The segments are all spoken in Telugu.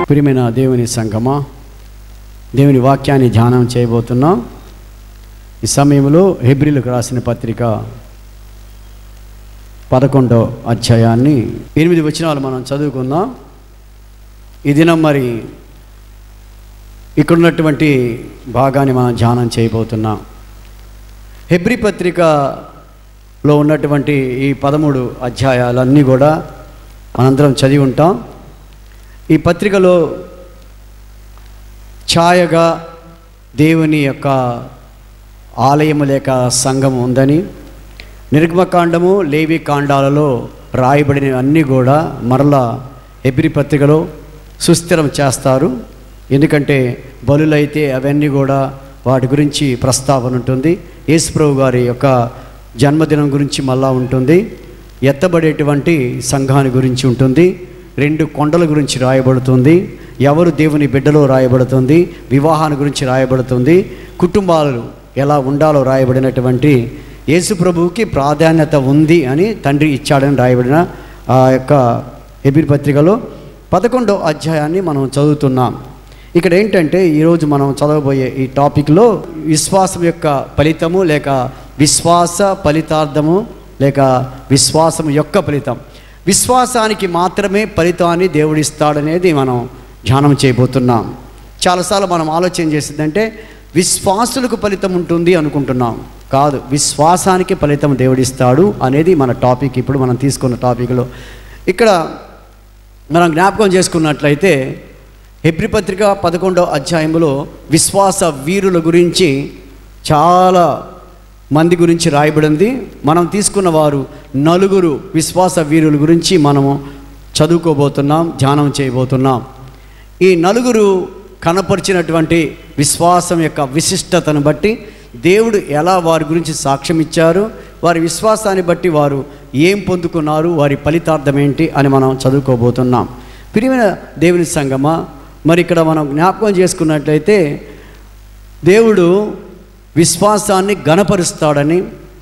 ప్రియమైన దేవుని సంగమా దేవుని వాక్యాన్ని ధ్యానం చేయబోతున్నాం ఈ సమయంలో హెబ్రిలకు రాసిన పత్రిక పదకొండో అధ్యాయాన్ని ఎనిమిది వచనాలు మనం చదువుకుందాం ఈ దినం మరి ఇక్కడ ఉన్నటువంటి భాగాన్ని మనం ధ్యానం చేయబోతున్నాం హెబ్రి పత్రికలో ఉన్నటువంటి ఈ పదమూడు అధ్యాయాలన్నీ కూడా మనందరం చదివి ఉంటాం ఈ పత్రికలో ఛాయగా దేవుని యొక్క ఆలయము లేక సంఘం ఉందని నిర్గమకాండము లేవి కాండాలలో రాయబడిన అన్నీ కూడా మరలా ఎబ్రి పత్రికలో సుస్థిరం చేస్తారు ఎందుకంటే బలులైతే అవన్నీ కూడా వాటి గురించి ప్రస్తావన ఉంటుంది యేసుప్రభు గారి యొక్క జన్మదినం గురించి మళ్ళా ఉంటుంది ఎత్తబడేటువంటి సంఘాన్ని గురించి ఉంటుంది రెండు కొండల గురించి రాయబడుతుంది ఎవరు దేవుని బిడ్డలో రాయబడుతుంది వివాహాన్ని గురించి రాయబడుతుంది కుటుంబాలు ఎలా ఉండాలో రాయబడినటువంటి యేసు ప్రభువుకి ప్రాధాన్యత ఉంది అని తండ్రి ఇచ్చాడని రాయబడిన ఆ యొక్క ఎబిర్ పత్రికలో పదకొండో అధ్యాయాన్ని మనం చదువుతున్నాం ఇక్కడ ఏంటంటే ఈరోజు మనం చదవబోయే ఈ టాపిక్లో విశ్వాసం యొక్క ఫలితము లేక విశ్వాస ఫలితార్థము లేక విశ్వాసం యొక్క ఫలితం విశ్వాసానికి మాత్రమే ఫలితాన్ని దేవుడిస్తాడనేది మనం ధ్యానం చేయబోతున్నాం చాలాసార్లు మనం ఆలోచన చేసిందంటే విశ్వాసులకు ఫలితం ఉంటుంది అనుకుంటున్నాం కాదు విశ్వాసానికి ఫలితం దేవుడిస్తాడు అనేది మన టాపిక్ ఇప్పుడు మనం తీసుకున్న టాపిక్లో ఇక్కడ మనం జ్ఞాపకం చేసుకున్నట్లయితే హెబ్రి పత్రిక పదకొండవ అధ్యాయంలో విశ్వాస వీరుల గురించి చాలా మంది గురించి రాయబడింది మనం తీసుకున్న వారు నలుగురు విశ్వాస వీరుల గురించి మనము చదువుకోబోతున్నాం ధ్యానం చేయబోతున్నాం ఈ నలుగురు కనపరిచినటువంటి విశ్వాసం యొక్క విశిష్టతను బట్టి దేవుడు ఎలా వారి గురించి సాక్ష్యం ఇచ్చారు వారి విశ్వాసాన్ని బట్టి వారు ఏం పొందుకున్నారు వారి ఫలితార్థం ఏంటి అని మనం చదువుకోబోతున్నాం ప్రియమైన దేవుని సంగమా మరి ఇక్కడ మనం జ్ఞాపకం చేసుకున్నట్లయితే దేవుడు విశ్వాసాన్ని గణపరుస్తాడని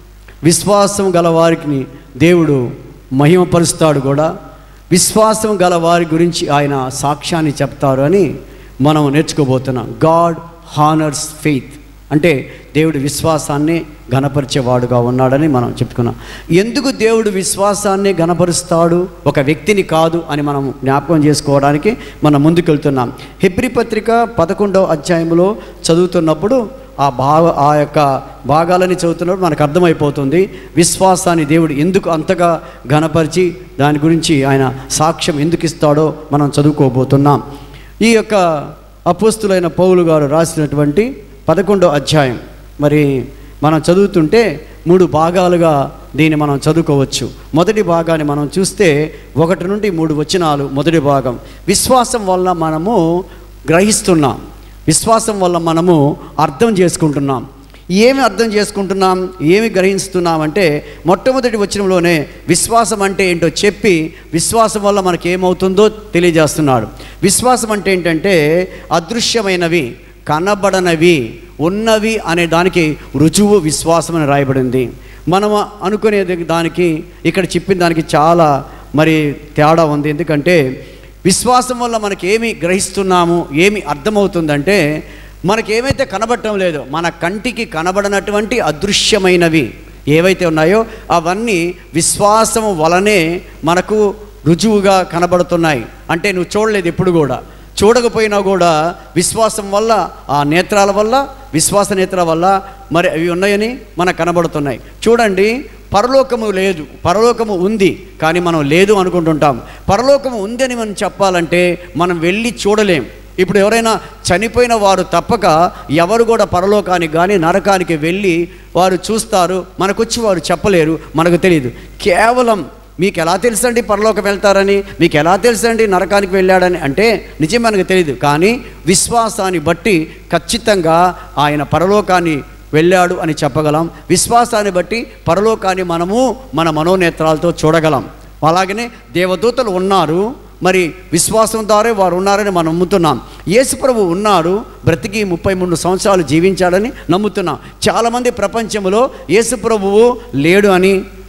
విశ్వాసం గల వారికి దేవుడు మహిమపరుస్తాడు కూడా విశ్వాసం గల వారి గురించి ఆయన సాక్ష్యాన్ని చెప్తారు అని మనం నేర్చుకోబోతున్నాం గాడ్ హానర్స్ ఫెయిత్ అంటే దేవుడు విశ్వాసాన్ని గణపరిచేవాడుగా ఉన్నాడని మనం చెప్పుకున్నాం ఎందుకు దేవుడు విశ్వాసాన్ని గణపరుస్తాడు ఒక వ్యక్తిని కాదు అని మనం జ్ఞాపకం చేసుకోవడానికి మనం ముందుకెళ్తున్నాం హెబ్రి పత్రిక పదకొండవ అధ్యాయంలో చదువుతున్నప్పుడు ఆ భావ ఆ యొక్క భాగాలని చదువుతున్నప్పుడు మనకు అర్థమైపోతుంది విశ్వాసాన్ని దేవుడు ఎందుకు అంతగా ఘనపరిచి దాని గురించి ఆయన సాక్ష్యం ఎందుకు ఇస్తాడో మనం చదువుకోబోతున్నాం ఈ యొక్క అపోస్తులైన పౌలు గారు రాసినటువంటి పదకొండో అధ్యాయం మరి మనం చదువుతుంటే మూడు భాగాలుగా దీన్ని మనం చదువుకోవచ్చు మొదటి భాగాన్ని మనం చూస్తే ఒకటి నుండి మూడు వచనాలు మొదటి భాగం విశ్వాసం వల్ల మనము గ్రహిస్తున్నాం విశ్వాసం వల్ల మనము అర్థం చేసుకుంటున్నాం ఏమి అర్థం చేసుకుంటున్నాం ఏమి గ్రహిస్తున్నాం అంటే మొట్టమొదటి వచనంలోనే విశ్వాసం అంటే ఏంటో చెప్పి విశ్వాసం వల్ల మనకి ఏమవుతుందో తెలియజేస్తున్నాడు విశ్వాసం అంటే ఏంటంటే అదృశ్యమైనవి కనబడనవి ఉన్నవి అనే దానికి రుజువు విశ్వాసం అని రాయబడింది మనం అనుకునే దానికి ఇక్కడ చెప్పిన దానికి చాలా మరి తేడా ఉంది ఎందుకంటే విశ్వాసం వల్ల మనకి ఏమి గ్రహిస్తున్నాము ఏమి అర్థమవుతుందంటే మనకి ఏమైతే కనబడటం లేదో మన కంటికి కనబడనటువంటి అదృశ్యమైనవి ఏవైతే ఉన్నాయో అవన్నీ విశ్వాసం వలనే మనకు రుజువుగా కనబడుతున్నాయి అంటే నువ్వు చూడలేదు ఎప్పుడు కూడా చూడకపోయినా కూడా విశ్వాసం వల్ల ఆ నేత్రాల వల్ల విశ్వాస నేత్రాల వల్ల మరి అవి ఉన్నాయని మనకు కనబడుతున్నాయి చూడండి పరలోకము లేదు పరలోకము ఉంది కానీ మనం లేదు అనుకుంటుంటాం పరలోకము ఉందని మనం చెప్పాలంటే మనం వెళ్ళి చూడలేం ఇప్పుడు ఎవరైనా చనిపోయిన వారు తప్పక ఎవరు కూడా పరలోకానికి కానీ నరకానికి వెళ్ళి వారు చూస్తారు మనకొచ్చి వారు చెప్పలేరు మనకు తెలియదు కేవలం మీకు ఎలా తెలుసండి పరలోకం వెళ్తారని మీకు ఎలా తెలుసండి నరకానికి వెళ్ళాడని అంటే నిజం మనకు తెలియదు కానీ విశ్వాసాన్ని బట్టి ఖచ్చితంగా ఆయన పరలోకాన్ని వెళ్ళాడు అని చెప్పగలం విశ్వాసాన్ని బట్టి పరలోకాన్ని మనము మన మనోనేత్రాలతో చూడగలం అలాగనే దేవదూతలు ఉన్నారు మరి విశ్వాసం ద్వారా వారు ఉన్నారని మనం నమ్ముతున్నాం యేసుప్రభు ఉన్నారు బ్రతికి ముప్పై మూడు సంవత్సరాలు జీవించాడని నమ్ముతున్నాం చాలామంది ప్రపంచంలో యేసుప్రభువు లేడు అని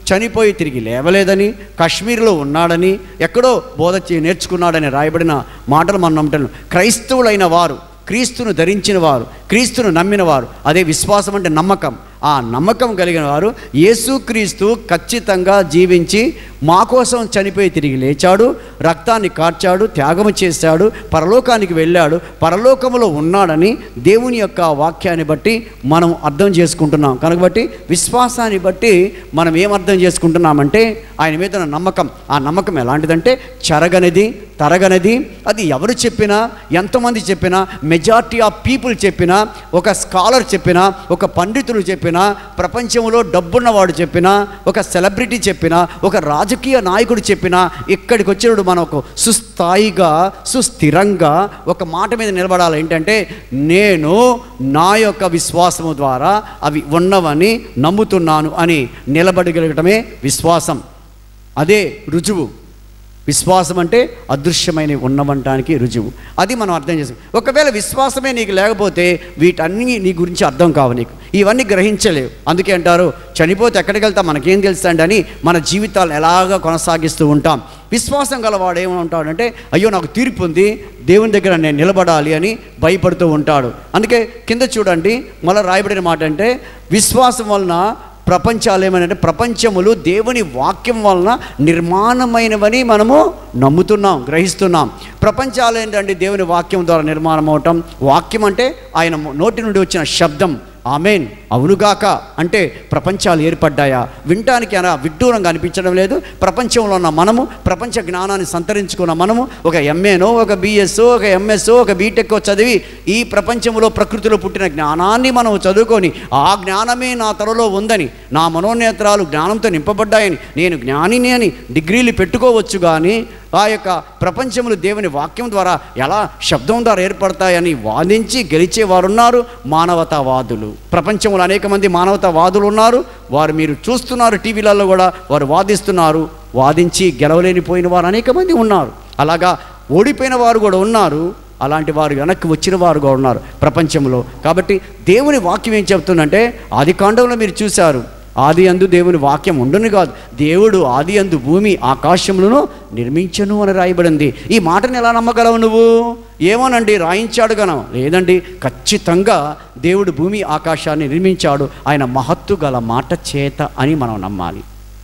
చనిపోయి తిరిగి లేవలేదని కాశ్మీర్లో ఉన్నాడని ఎక్కడో బోధ చే- నేర్చుకున్నాడని రాయబడిన మాటలు మనం నమ్మటం క్రైస్తవులైన వారు క్రీస్తును ధరించిన వారు క్రీస్తును నమ్మిన వారు అదే విశ్వాసం అంటే నమ్మకం ఆ నమ్మకం కలిగిన వారు యేసుక్రీస్తు ఖచ్చితంగా జీవించి మా కోసం చనిపోయి తిరిగి లేచాడు రక్తాన్ని కార్చాడు త్యాగము చేశాడు పరలోకానికి వెళ్ళాడు పరలోకములో ఉన్నాడని దేవుని యొక్క వాక్యాన్ని బట్టి మనం అర్థం చేసుకుంటున్నాం కనుక బట్టి విశ్వాసాన్ని బట్టి మనం ఏం అర్థం చేసుకుంటున్నామంటే ఆయన మీద ఉన్న నమ్మకం ఆ నమ్మకం ఎలాంటిదంటే చెరగనిది తరగనిది అది ఎవరు చెప్పినా ఎంతమంది చెప్పినా మెజారిటీ ఆఫ్ పీపుల్ చెప్పినా ఒక స్కాలర్ చెప్పినా ఒక పండితులు చెప్పినా ప్రపంచంలో డబ్బున్నవాడు చెప్పినా ఒక సెలబ్రిటీ చెప్పినా ఒక రాజకీయ నాయకుడు చెప్పినా ఇక్కడికి వచ్చినప్పుడు మనం ఒక సుస్థాయిగా సుస్థిరంగా ఒక మాట మీద నిలబడాలి ఏంటంటే నేను నా యొక్క విశ్వాసము ద్వారా అవి ఉన్నవని నమ్ముతున్నాను అని నిలబడగలగటమే విశ్వాసం అదే రుజువు విశ్వాసం అంటే అదృశ్యమైన ఉన్నవంటానికి రుజువు అది మనం అర్థం చేసాం ఒకవేళ విశ్వాసమే నీకు లేకపోతే వీటన్నీ నీ గురించి అర్థం కావు నీకు ఇవన్నీ గ్రహించలేవు అందుకే అంటారు చనిపోతే ఎక్కడికి వెళ్తాం మనకేం తెలుస్తాండి అని మన జీవితాలు ఎలాగ కొనసాగిస్తూ ఉంటాం విశ్వాసం గలవాడు ఏమని ఉంటాడంటే అయ్యో నాకు తీర్పు ఉంది దేవుని దగ్గర నేను నిలబడాలి అని భయపడుతూ ఉంటాడు అందుకే కింద చూడండి మళ్ళీ రాయబడిన మాట అంటే విశ్వాసం వలన ప్రపంచాలు ఏమనంటే ప్రపంచములు దేవుని వాక్యం వలన నిర్మాణమైనవని మనము నమ్ముతున్నాం గ్రహిస్తున్నాం ప్రపంచాలు ఏంటంటే దేవుని వాక్యం ద్వారా నిర్మాణం అవటం వాక్యం అంటే ఆయన నోటి నుండి వచ్చిన శబ్దం ఆమెన్ అవునుగాక అంటే ప్రపంచాలు ఏర్పడ్డాయా వినటానికి అలా విడ్డూరంగా అనిపించడం లేదు ప్రపంచంలో ఉన్న మనము ప్రపంచ జ్ఞానాన్ని సంతరించుకున్న మనము ఒక ఎంఏనో ఒక బిఎస్ఓ ఒక ఎంఎస్ఓ ఒక బీటెక్ చదివి ఈ ప్రపంచంలో ప్రకృతిలో పుట్టిన జ్ఞానాన్ని మనం చదువుకొని ఆ జ్ఞానమే నా తలలో ఉందని నా మనోనేత్రాలు జ్ఞానంతో నింపబడ్డాయని నేను జ్ఞానిని అని డిగ్రీలు పెట్టుకోవచ్చు కానీ ఆ యొక్క ప్రపంచములు దేవుని వాక్యం ద్వారా ఎలా శబ్దం ద్వారా ఏర్పడతాయని వాదించి గెలిచేవారు ఉన్నారు మానవతావాదులు ప్రపంచంలో అనేక మంది మానవతావాదులు ఉన్నారు వారు మీరు చూస్తున్నారు టీవీలలో కూడా వారు వాదిస్తున్నారు వాదించి గెలవలేనిపోయిన వారు అనేక మంది ఉన్నారు అలాగా ఓడిపోయిన వారు కూడా ఉన్నారు అలాంటి వారు వెనక్కి వచ్చిన వారు కూడా ఉన్నారు ప్రపంచంలో కాబట్టి దేవుని వాక్యం ఏం చెప్తుందంటే ఆది కాండంలో మీరు చూశారు ఆది అందు దేవుని వాక్యం ఉండును కాదు దేవుడు ఆది అందు భూమి ఆకాశములను నిర్మించను అని రాయబడింది ఈ మాటను ఎలా నమ్మగలవు నువ్వు ఏమోనండి రాయించాడు గన లేదండి ఖచ్చితంగా దేవుడు భూమి ఆకాశాన్ని నిర్మించాడు ఆయన మహత్తు గల మాట చేత అని మనం నమ్మాలి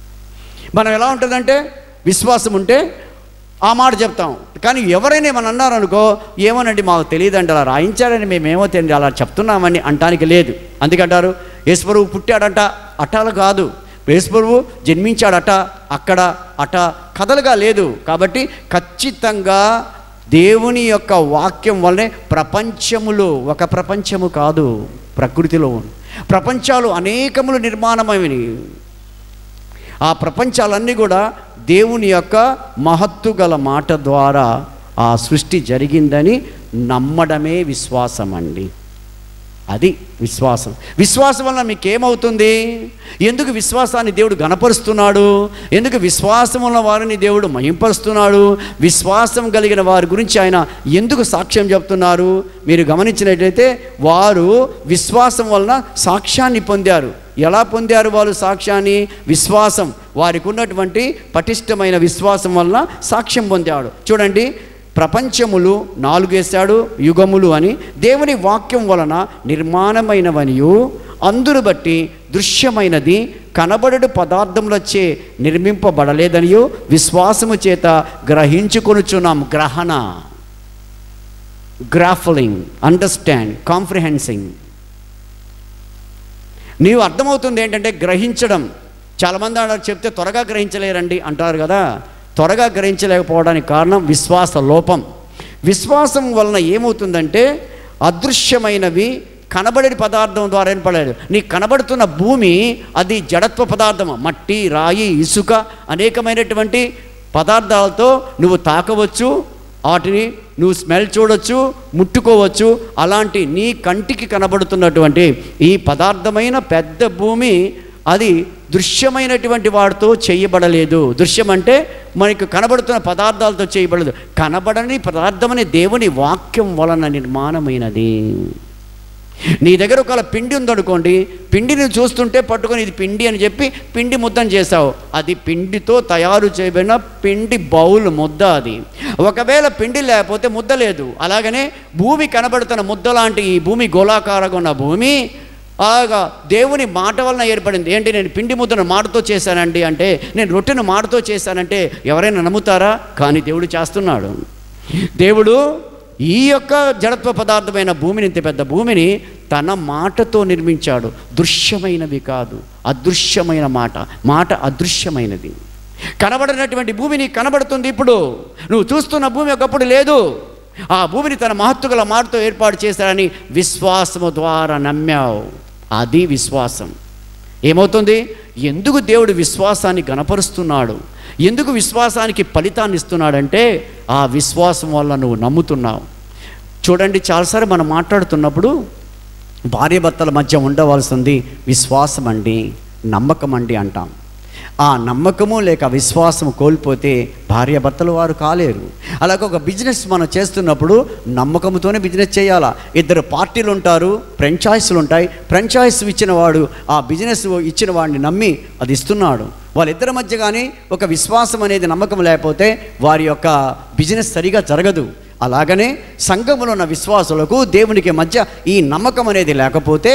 మనం ఎలా ఉంటుందంటే విశ్వాసం ఉంటే ఆ మాట చెప్తాం కానీ ఎవరైనా ఏమని అన్నారనుకో ఏమోనండి మాకు తెలియదండి అలా రాయించాడని మేమేమో తెలియదు అలా చెప్తున్నామని అంటానికి లేదు అందుకంటారు యేసుప్రభు పుట్టాడట అటాలు కాదు యేసుప్రభు జన్మించాడట అక్కడ అట కథలుగా లేదు కాబట్టి ఖచ్చితంగా దేవుని యొక్క వాక్యం వల్లనే ప్రపంచములో ఒక ప్రపంచము కాదు ప్రకృతిలో ప్రపంచాలు అనేకములు నిర్మాణమైనవి ఆ ప్రపంచాలన్నీ కూడా దేవుని యొక్క మహత్తు గల మాట ద్వారా ఆ సృష్టి జరిగిందని నమ్మడమే విశ్వాసం అండి అది విశ్వాసం విశ్వాసం వల్ల మీకు ఏమవుతుంది ఎందుకు విశ్వాసాన్ని దేవుడు గణపరుస్తున్నాడు ఎందుకు విశ్వాసం ఉన్న వారిని దేవుడు మహింపరుస్తున్నాడు విశ్వాసం కలిగిన వారి గురించి ఆయన ఎందుకు సాక్ష్యం చెప్తున్నారు మీరు గమనించినట్లయితే వారు విశ్వాసం వలన సాక్ష్యాన్ని పొందారు ఎలా పొందారు వాళ్ళు సాక్ష్యాన్ని విశ్వాసం వారికి ఉన్నటువంటి పటిష్టమైన విశ్వాసం వలన సాక్ష్యం పొందాడు చూడండి ప్రపంచములు నాలుగేశాడు యుగములు అని దేవుని వాక్యం వలన నిర్మాణమైనవనియు అందును బట్టి దృశ్యమైనది కనబడడు పదార్థములచే నిర్మింపబడలేదనియో విశ్వాసము చేత గ్రహించుకొనుచున్నాం గ్రహణ గ్రాఫలింగ్ అండర్స్టాండ్ కాంప్రిహెన్సింగ్ నీవు అర్థమవుతుంది ఏంటంటే గ్రహించడం చాలామంది అన్నారు చెప్తే త్వరగా గ్రహించలేరండి అంటారు కదా త్వరగా గ్రహించలేకపోవడానికి కారణం విశ్వాస లోపం విశ్వాసం వలన ఏమవుతుందంటే అదృశ్యమైనవి కనబడేది పదార్థం ద్వారా ఏర్పడలేదు నీకు కనబడుతున్న భూమి అది జడత్వ పదార్థం మట్టి రాయి ఇసుక అనేకమైనటువంటి పదార్థాలతో నువ్వు తాకవచ్చు వాటిని నువ్వు స్మెల్ చూడొచ్చు ముట్టుకోవచ్చు అలాంటి నీ కంటికి కనబడుతున్నటువంటి ఈ పదార్థమైన పెద్ద భూమి అది దృశ్యమైనటువంటి వాటితో చేయబడలేదు దృశ్యం అంటే మనకు కనబడుతున్న పదార్థాలతో చేయబడలేదు కనబడని పదార్థమని దేవుని వాక్యం వలన నిర్మాణమైనది నీ దగ్గర ఒకవేళ పిండి ఉందనుకోండి పిండిని చూస్తుంటే పట్టుకొని ఇది పిండి అని చెప్పి పిండి ముద్దను చేసావు అది పిండితో తయారు చేయబడిన పిండి బౌల్ ముద్ద అది ఒకవేళ పిండి లేకపోతే ముద్ద లేదు అలాగనే భూమి కనబడుతున్న ముద్ద లాంటి ఈ భూమి గోళాకారంగా ఉన్న భూమి అలాగా దేవుని మాట వలన ఏర్పడింది ఏంటి నేను పిండి ముద్దను మాటతో చేశానండి అంటే నేను రొట్టెను మాటతో చేశానంటే ఎవరైనా నమ్ముతారా కానీ దేవుడు చేస్తున్నాడు దేవుడు ఈ యొక్క జడత్వ పదార్థమైన భూమిని ఇంత పెద్ద భూమిని తన మాటతో నిర్మించాడు దృశ్యమైనవి కాదు అదృశ్యమైన మాట మాట అదృశ్యమైనది కనబడినటువంటి భూమిని కనబడుతుంది ఇప్పుడు నువ్వు చూస్తున్న భూమి ఒకప్పుడు లేదు ఆ భూమిని తన మహత్తుగల మాటతో ఏర్పాటు చేశాడని విశ్వాసము ద్వారా నమ్మావు అది విశ్వాసం ఏమవుతుంది ఎందుకు దేవుడు విశ్వాసాన్ని గణపరుస్తున్నాడు ఎందుకు విశ్వాసానికి ఫలితాన్ని ఇస్తున్నాడంటే ఆ విశ్వాసం వల్ల నువ్వు నమ్ముతున్నావు చూడండి చాలాసార్లు మనం మాట్లాడుతున్నప్పుడు భార్యాభర్తల మధ్య ఉండవలసింది విశ్వాసం అండి నమ్మకం అండి అంటాం ఆ నమ్మకము లేక విశ్వాసం కోల్పోతే భార్యాభర్తలు వారు కాలేరు అలాగే ఒక బిజినెస్ మనం చేస్తున్నప్పుడు నమ్మకంతోనే బిజినెస్ చేయాలా ఇద్దరు పార్టీలు ఉంటారు ఫ్రెంచైజీలు ఉంటాయి ఫ్రెంచైజ్ ఇచ్చిన వాడు ఆ బిజినెస్ ఇచ్చిన వాడిని నమ్మి అది ఇస్తున్నాడు వాళ్ళిద్దరి మధ్య కానీ ఒక విశ్వాసం అనేది నమ్మకం లేకపోతే వారి యొక్క బిజినెస్ సరిగా జరగదు అలాగనే సంఘములో ఉన్న విశ్వాసులకు దేవునికి మధ్య ఈ నమ్మకం అనేది లేకపోతే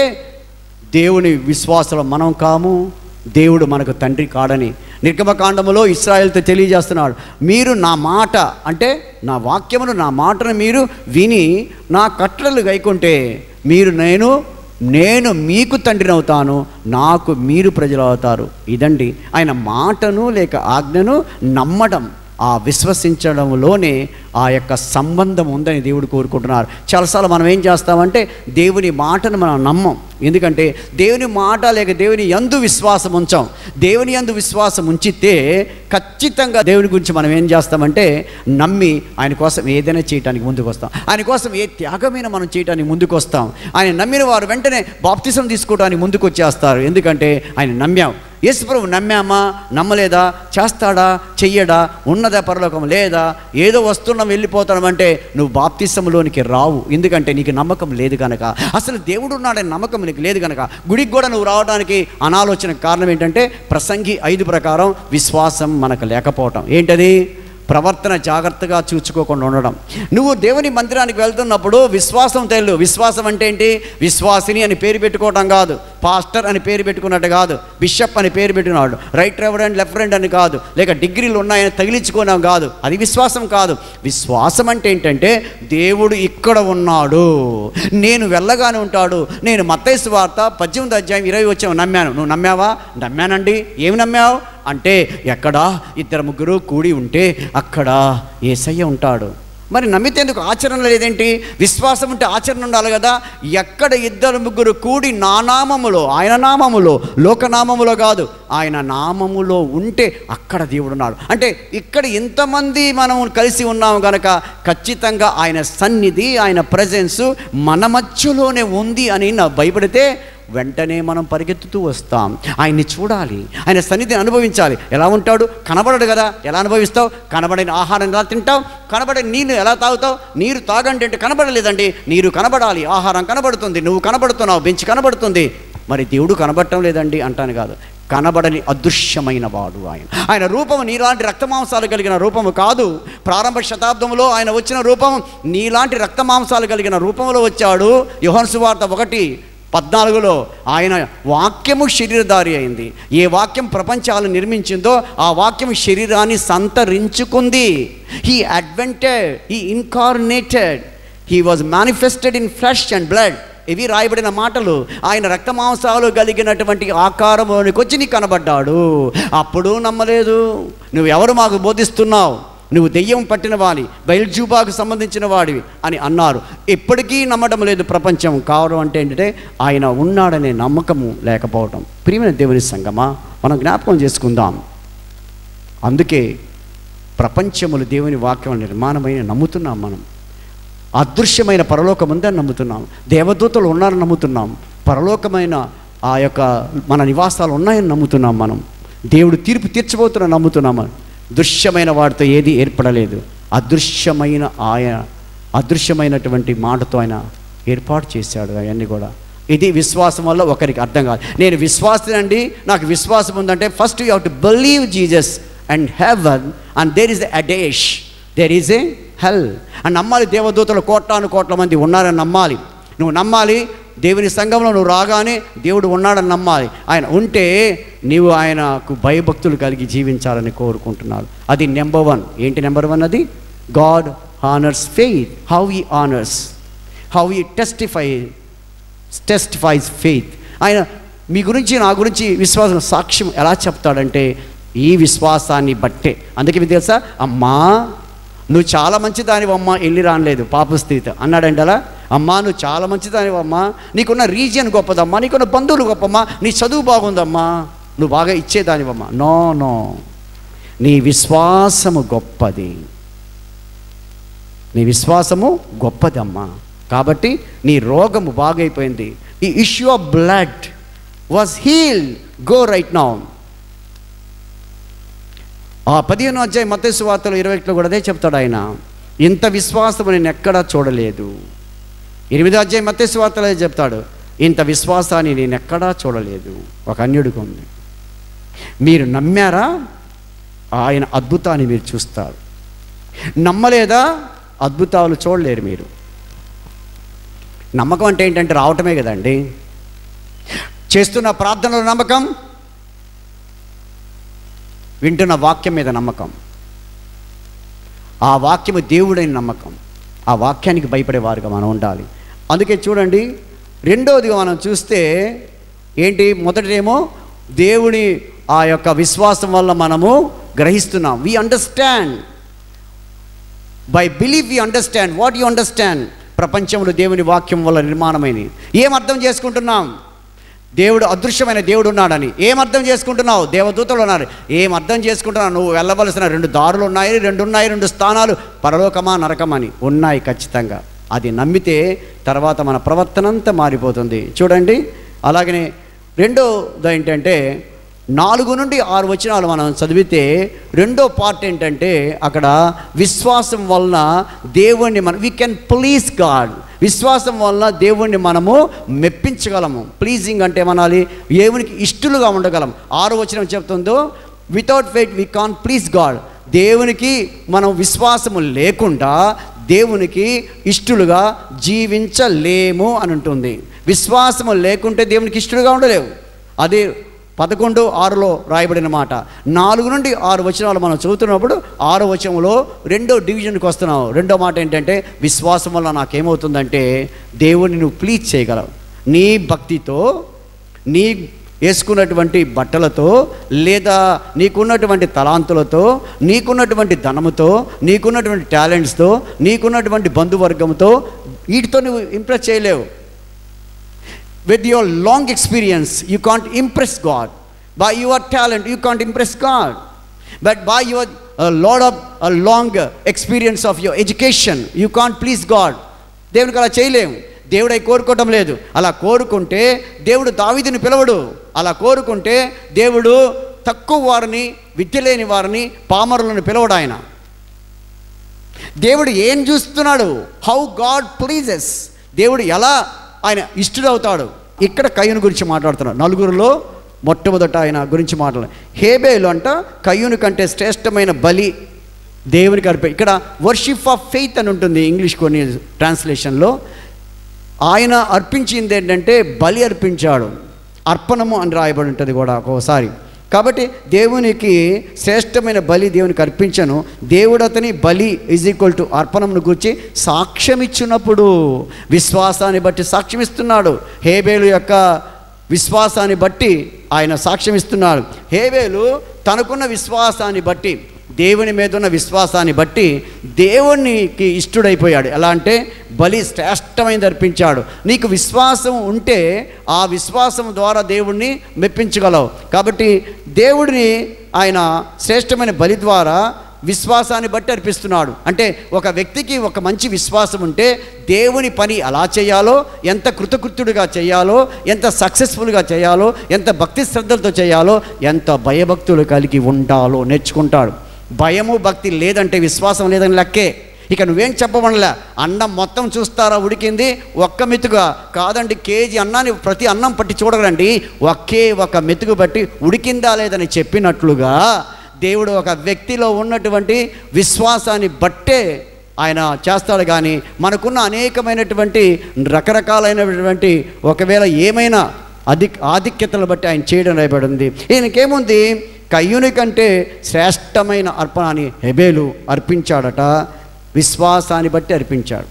దేవుని విశ్వాసులు మనం కాము దేవుడు మనకు తండ్రి కాడని నిర్గమకాండములో ఇస్రాయేల్తో తెలియజేస్తున్నాడు మీరు నా మాట అంటే నా వాక్యమును నా మాటను మీరు విని నా కట్టడలు గైకుంటే మీరు నేను నేను మీకు తండ్రిని అవుతాను నాకు మీరు ప్రజలు అవుతారు ఇదండి ఆయన మాటను లేక ఆజ్ఞను నమ్మడం ఆ విశ్వసించడంలోనే ఆ యొక్క సంబంధం ఉందని దేవుడు కోరుకుంటున్నారు చాలాసార్లు మనం ఏం చేస్తామంటే దేవుని మాటను మనం నమ్మం ఎందుకంటే దేవుని మాట లేక దేవుని యందు విశ్వాసం ఉంచాం దేవుని యందు విశ్వాసం ఉంచితే ఖచ్చితంగా దేవుని గురించి మనం ఏం చేస్తామంటే నమ్మి ఆయన కోసం ఏదైనా చేయడానికి ముందుకు వస్తాం ఆయన కోసం ఏ త్యాగమైన మనం చేయడానికి ముందుకు వస్తాం ఆయన నమ్మిన వారు వెంటనే బాప్తిసం తీసుకోవడానికి ముందుకు వచ్చేస్తారు ఎందుకంటే ఆయన నమ్మాం యేసుప్రభు నమ్మామా నమ్మలేదా చేస్తాడా చెయ్యడా ఉన్నదా పరలోకం లేదా ఏదో వస్తున్నాం వెళ్ళిపోతామంటే నువ్వు బాప్తిసంలోనికి రావు ఎందుకంటే నీకు నమ్మకం లేదు కనుక అసలు దేవుడు ఉన్నాడని నమ్మకం నీకు లేదు కనుక గుడికి కూడా నువ్వు రావడానికి అనాలోచన కారణం ఏంటంటే ప్రసంగి ఐదు ప్రకారం విశ్వాసం మనకు లేకపోవటం ఏంటది ప్రవర్తన జాగ్రత్తగా చూసుకోకుండా ఉండడం నువ్వు దేవుని మందిరానికి వెళ్తున్నప్పుడు విశ్వాసం తెలు విశ్వాసం అంటే ఏంటి విశ్వాసిని అని పేరు పెట్టుకోవడం కాదు పాస్టర్ అని పేరు పెట్టుకున్నట్టు కాదు బిషప్ అని పేరు పెట్టుకున్నాడు రైట్ రెవరెండ్ లెఫ్ట్ రెండ్ అని కాదు లేక డిగ్రీలు ఉన్నాయని తగిలించుకోవడం కాదు అది విశ్వాసం కాదు విశ్వాసం అంటే ఏంటంటే దేవుడు ఇక్కడ ఉన్నాడు నేను వెళ్ళగానే ఉంటాడు నేను మత్తైసు వార్త పద్దెనిమిది అధ్యాయం ఇరవై వచ్చాము నమ్మాను నువ్వు నమ్మావా నమ్మానండి ఏమి నమ్మావు అంటే ఎక్కడ ఇద్దరు ముగ్గురు కూడి ఉంటే అక్కడ ఏసయ్య ఉంటాడు మరి నమ్మితేందుకు ఆచరణ లేదేంటి విశ్వాసం ఉంటే ఆచరణ ఉండాలి కదా ఎక్కడ ఇద్దరు ముగ్గురు కూడి నా నామములో ఆయన నామములో లోకనామములో కాదు ఆయన నామములో ఉంటే అక్కడ దేవుడు ఉన్నాడు అంటే ఇక్కడ ఇంతమంది మనం కలిసి ఉన్నాము గనక ఖచ్చితంగా ఆయన సన్నిధి ఆయన ప్రజెన్స్ మన మధ్యలోనే ఉంది అని నా భయపడితే వెంటనే మనం పరిగెత్తుతూ వస్తాం ఆయన్ని చూడాలి ఆయన సన్నిధిని అనుభవించాలి ఎలా ఉంటాడు కనబడడు కదా ఎలా అనుభవిస్తావు కనబడని ఆహారం ఎలా తింటావు కనబడని నీళ్ళు ఎలా తాగుతావు నీరు తాగండి అంటే కనబడలేదండి నీరు కనబడాలి ఆహారం కనబడుతుంది నువ్వు కనబడుతున్నావు బెంచ్ కనబడుతుంది మరి దేవుడు కనబడటం లేదండి అంటాను కాదు కనబడని అదృశ్యమైన వాడు ఆయన ఆయన రూపము నీలాంటి రక్తమాంసాలు కలిగిన రూపము కాదు ప్రారంభ శతాబ్దంలో ఆయన వచ్చిన రూపం నీలాంటి రక్తమాంసాలు కలిగిన రూపంలో వచ్చాడు యోహన్ సువార్త ఒకటి పద్నాలుగులో ఆయన వాక్యము శరీరధారి అయింది ఏ వాక్యం ప్రపంచాలను నిర్మించిందో ఆ వాక్యం శరీరాన్ని సంతరించుకుంది he advented he incarnated he was manifested in flesh and blood ఇవి రాయబడిన మాటలు ఆయన రక్తమాంసాలు కలిగినటువంటి ఆకారంలోనికి వచ్చి నీకు కనబడ్డాడు అప్పుడు నమ్మలేదు నువ్వు ఎవరు మాకు బోధిస్తున్నావు నువ్వు దెయ్యం పట్టిన వాడి బయల్జూబాకు సంబంధించిన వాడివి అని అన్నారు ఎప్పటికీ నమ్మడం లేదు ప్రపంచం కావడం అంటే ఏంటంటే ఆయన ఉన్నాడనే నమ్మకము లేకపోవడం ప్రియమైన దేవుని సంగమా మనం జ్ఞాపకం చేసుకుందాం అందుకే ప్రపంచములు దేవుని వాక్యం నిర్మాణమైన నమ్ముతున్నాం మనం అదృశ్యమైన పరలోకం ఉందని నమ్ముతున్నాం దేవదూతలు ఉన్నారని నమ్ముతున్నాం పరలోకమైన ఆ యొక్క మన నివాసాలు ఉన్నాయని నమ్ముతున్నాం మనం దేవుడు తీర్పు తీర్చబోతున్న నమ్ముతున్నాం మనం. దృశ్యమైన వాటితో ఏది ఏర్పడలేదు అదృశ్యమైన ఆయన అదృశ్యమైనటువంటి మాటతో ఆయన ఏర్పాటు చేశాడు అవన్నీ కూడా ఇది విశ్వాసం వల్ల ఒకరికి అర్థం కాదు నేను విశ్వాసనండి నాకు విశ్వాసం ఉందంటే first you have to believe Jesus and heaven and there is a death there is a hell అని నమ్మాలి దేవదూతలు కోట్లాను కోట్ల మంది ఉన్నారని నమ్మాలి నువ్వు నమ్మాలి దేవుని సంఘంలో నువ్వు రాగానే దేవుడు ఉన్నాడని నమ్మాలి ఆయన ఉంటే నీవు ఆయనకు భయభక్తులు కలిగి జీవించాలని కోరుకుంటున్నాడు అది నెంబర్ వన్ ఏంటి నెంబర్ వన్ అది God honours faith how he honours how he testify testifies faith ఆయన మీ గురించి నా గురించి విశ్వాసం సాక్ష్యం ఎలా చెప్తాడంటే ఈ విశ్వాసాన్ని బట్టే అందుకే మీకు తెలుసా అమ్మా నువ్వు చాలా మంచిదానివమ్మా వెళ్ళి రానలేదు పాప స్థితి అన్నాడండి అలా అమ్మా నువ్వు చాలా మంచిదానివమ్మా నీకున్న రీజియన్ గొప్పదమ్మా నీకున్న బంధువులు గొప్పమ్మా నీ చదువు బాగుందమ్మా నువ్వు బాగా ఇచ్చేదానివమ్మా నో నో నీ విశ్వాసము గొప్పది నీ విశ్వాసము గొప్పదమ్మా కాబట్టి నీ రోగము బాగైపోయింది ఈ issue of blood was heal go right now ఆ పదిహేను అధ్యాయ మతేసు వార్తలు ఇరవై ఒకటిలో కూడా అదే చెప్తాడు ఆయన ఇంత విశ్వాసం నేను ఎక్కడా చూడలేదు ఎనిమిదో అధ్యాయం మతేసు వార్తలు అదే చెప్తాడు ఇంత విశ్వాసాన్ని నేను ఎక్కడా చూడలేదు ఒక అన్యుడికి ఉంది మీరు నమ్మారా ఆయన అద్భుతాన్ని మీరు చూస్తారు నమ్మలేదా అద్భుతాలు చూడలేరు మీరు నమ్మకం అంటే ఏంటంటే రావటమే కదండి చేస్తున్న ప్రార్థనలో నమ్మకం వింటున్న వాక్యం మీద నమ్మకం ఆ వాక్యము దేవుడైన నమ్మకం ఆ వాక్యానికి భయపడేవారుగా మనం ఉండాలి అందుకే చూడండి రెండవదిగా మనం చూస్తే ఏంటి మొదటిదేమో దేవుని ఆ యొక్క విశ్వాసం వల్ల మనము గ్రహిస్తున్నాం we understand by believe we understand what you understand ప్రపంచంలో దేవుని వాక్యం వల్ల నిర్మాణమైనది ఏం అర్థం చేసుకుంటున్నాం దేవుడు అదృశ్యమైన దేవుడు ఉన్నాడని ఏం అర్థం చేసుకుంటున్నావు దేవదూతలు ఉన్నారు ఏం అర్థం చేసుకుంటున్నావు నువ్వు వెళ్ళవలసిన రెండు దారులు ఉన్నాయి రెండు ఉన్నాయి రెండు స్థానాలు పరలోకమా నరకమని ఉన్నాయి ఖచ్చితంగా అది నమ్మితే తర్వాత మన ప్రవర్తన అంతా మారిపోతుంది చూడండి అలాగనే రెండోది ఏంటంటే నాలుగు నుండి ఆరు వచనాలు మనం చదివితే రెండో పార్ట్ ఏంటంటే అక్కడ విశ్వాసం వలన దేవుణ్ణి మనం వీ కెన్ ప్లీజ్ గాడ్ విశ్వాసం వలన దేవుణ్ణి మనము మెప్పించగలము ప్లీజింగ్ అంటే మనాలి దేవునికి ఇష్టలుగా ఉండగలం ఆరో వచనం చెప్తుందో without faith we can please God దేవునికి మనం విశ్వాసము లేకుండా దేవునికి ఇష్టలుగా జీవించలేము అని ఉంటుంది విశ్వాసము లేకుంటే దేవునికి ఇష్టలుగా ఉండలేవు అది పదకొండు ఆరులో రాయబడిన మాట నాలుగు నుండి ఆరు వచనాలు మనం చదువుతున్నప్పుడు ఆరో వచనంలో రెండో డివిజన్కి వస్తున్నావు రెండో మాట ఏంటంటే విశ్వాసం వల్ల నాకేమవుతుందంటే దేవుడిని నువ్వు ప్లీజ్ చేయగలవు నీ భక్తితో నీ వేసుకున్నటువంటి బట్టలతో లేదా నీకున్నటువంటి తలాంతులతో నీకున్నటువంటి ధనముతో నీకున్నటువంటి టాలెంట్స్తో నీకున్నటువంటి బంధువర్గంతో వీటితో నువ్వు ఇంప్రెస్ చేయలేవు with your long experience, you can't impress God. By your talent, you can't impress God. But by your uh, lot of a long uh, experience of your education, you can't please God. దేవునికి అలా చేయలేము దేవుడు అవి కోరుకోవటం లేదు అలా కోరుకుంటే దేవుడు దావీదుని పిలవడు అలా కోరుకుంటే దేవుడు తక్కువ వారిని విద్య లేని వారిని పామరులను పిలవడు ఆయన దేవుడు ఏం చూస్తున్నాడు హౌ గాడ్ ప్లీజెస్ దేవుడు ఎలా ఆయన ఇష్టడవుతాడు ఇక్కడ కయ్యూని గురించి మాట్లాడుతున్నాడు నలుగురిలో మొట్టమొదట ఆయన గురించి మాట్లాడు హేబేలు అంట కయ్యూని కంటే శ్రేష్టమైన బలి దేవునికి అర్పే ఇక్కడ వర్షిప్ ఆఫ్ ఫెయిత్ అని ఉంటుంది ఇంగ్లీష్ కొన్ని ట్రాన్స్లేషన్లో ఆయన అర్పించింది ఏంటంటే బలి అర్పించాడు అర్పణము అని రాయబడి ఉంటుంది కూడా ఒక్కోసారి కాబట్టి దేవునికి శ్రేష్టమైన బలి దేవునికి అర్పించను దేవుడు అతని బలి ఈజ్ ఈక్వల్ టు అర్పణమును గురించి సాక్ష్యం ఇచ్చినప్పుడు విశ్వాసాన్ని బట్టి సాక్ష్యం ఇస్తున్నాడు హేబేలు యొక్క విశ్వాసాన్ని బట్టి ఆయన సాక్ష్యం ఇస్తున్నాడు హేబేలు తనకున్న విశ్వాసాన్ని బట్టి దేవుని మీద ఉన్న విశ్వాసాన్ని బట్టి దేవునికి ఇష్టడైపోయాడు ఎలా అంటే బలి శ్రేష్టమైనది అర్పించాడు నీకు విశ్వాసం ఉంటే ఆ విశ్వాసం ద్వారా దేవుణ్ణి మెప్పించగలవు కాబట్టి దేవుడిని ఆయన శ్రేష్టమైన బలి ద్వారా విశ్వాసాన్ని బట్టి అర్పిస్తున్నాడు అంటే ఒక వ్యక్తికి ఒక మంచి విశ్వాసం ఉంటే దేవుని పని ఎలా చేయాలో ఎంత కృతకృత్యుడిగా చేయాలో ఎంత సక్సెస్ఫుల్గా చేయాలో ఎంత భక్తి శ్రద్ధలతో చేయాలో ఎంత భయభక్తులు కలిగి ఉండాలో నేర్చుకుంటాడు భయము భక్తి లేదంటే విశ్వాసం లేదని లెక్కే ఇక నువ్వేం చెప్పమనలే అన్నం మొత్తం చూస్తారా ఉడికింది ఒక్క మెతుగా కాదండి కేజీ అన్నాన్ని ప్రతి అన్నం పట్టి చూడగలండి ఒకే ఒక మెతుకు బట్టి ఉడికిందా లేదని చెప్పినట్లుగా దేవుడు ఒక వ్యక్తిలో ఉన్నటువంటి విశ్వాసాన్ని బట్టే ఆయన చేస్తాడు కానీ మనకున్న అనేకమైనటువంటి రకరకాలైనటువంటి ఒకవేళ ఏమైనా అధి ఆధిక్యతలను బట్టి ఆయన చేయడం రాయబడింది ఈయనకేముంది కయ్యూని కంటే శ్రేష్టమైన అర్పణ అని హెబేలు అర్పించాడట విశ్వాసాన్ని బట్టి అర్పించాడు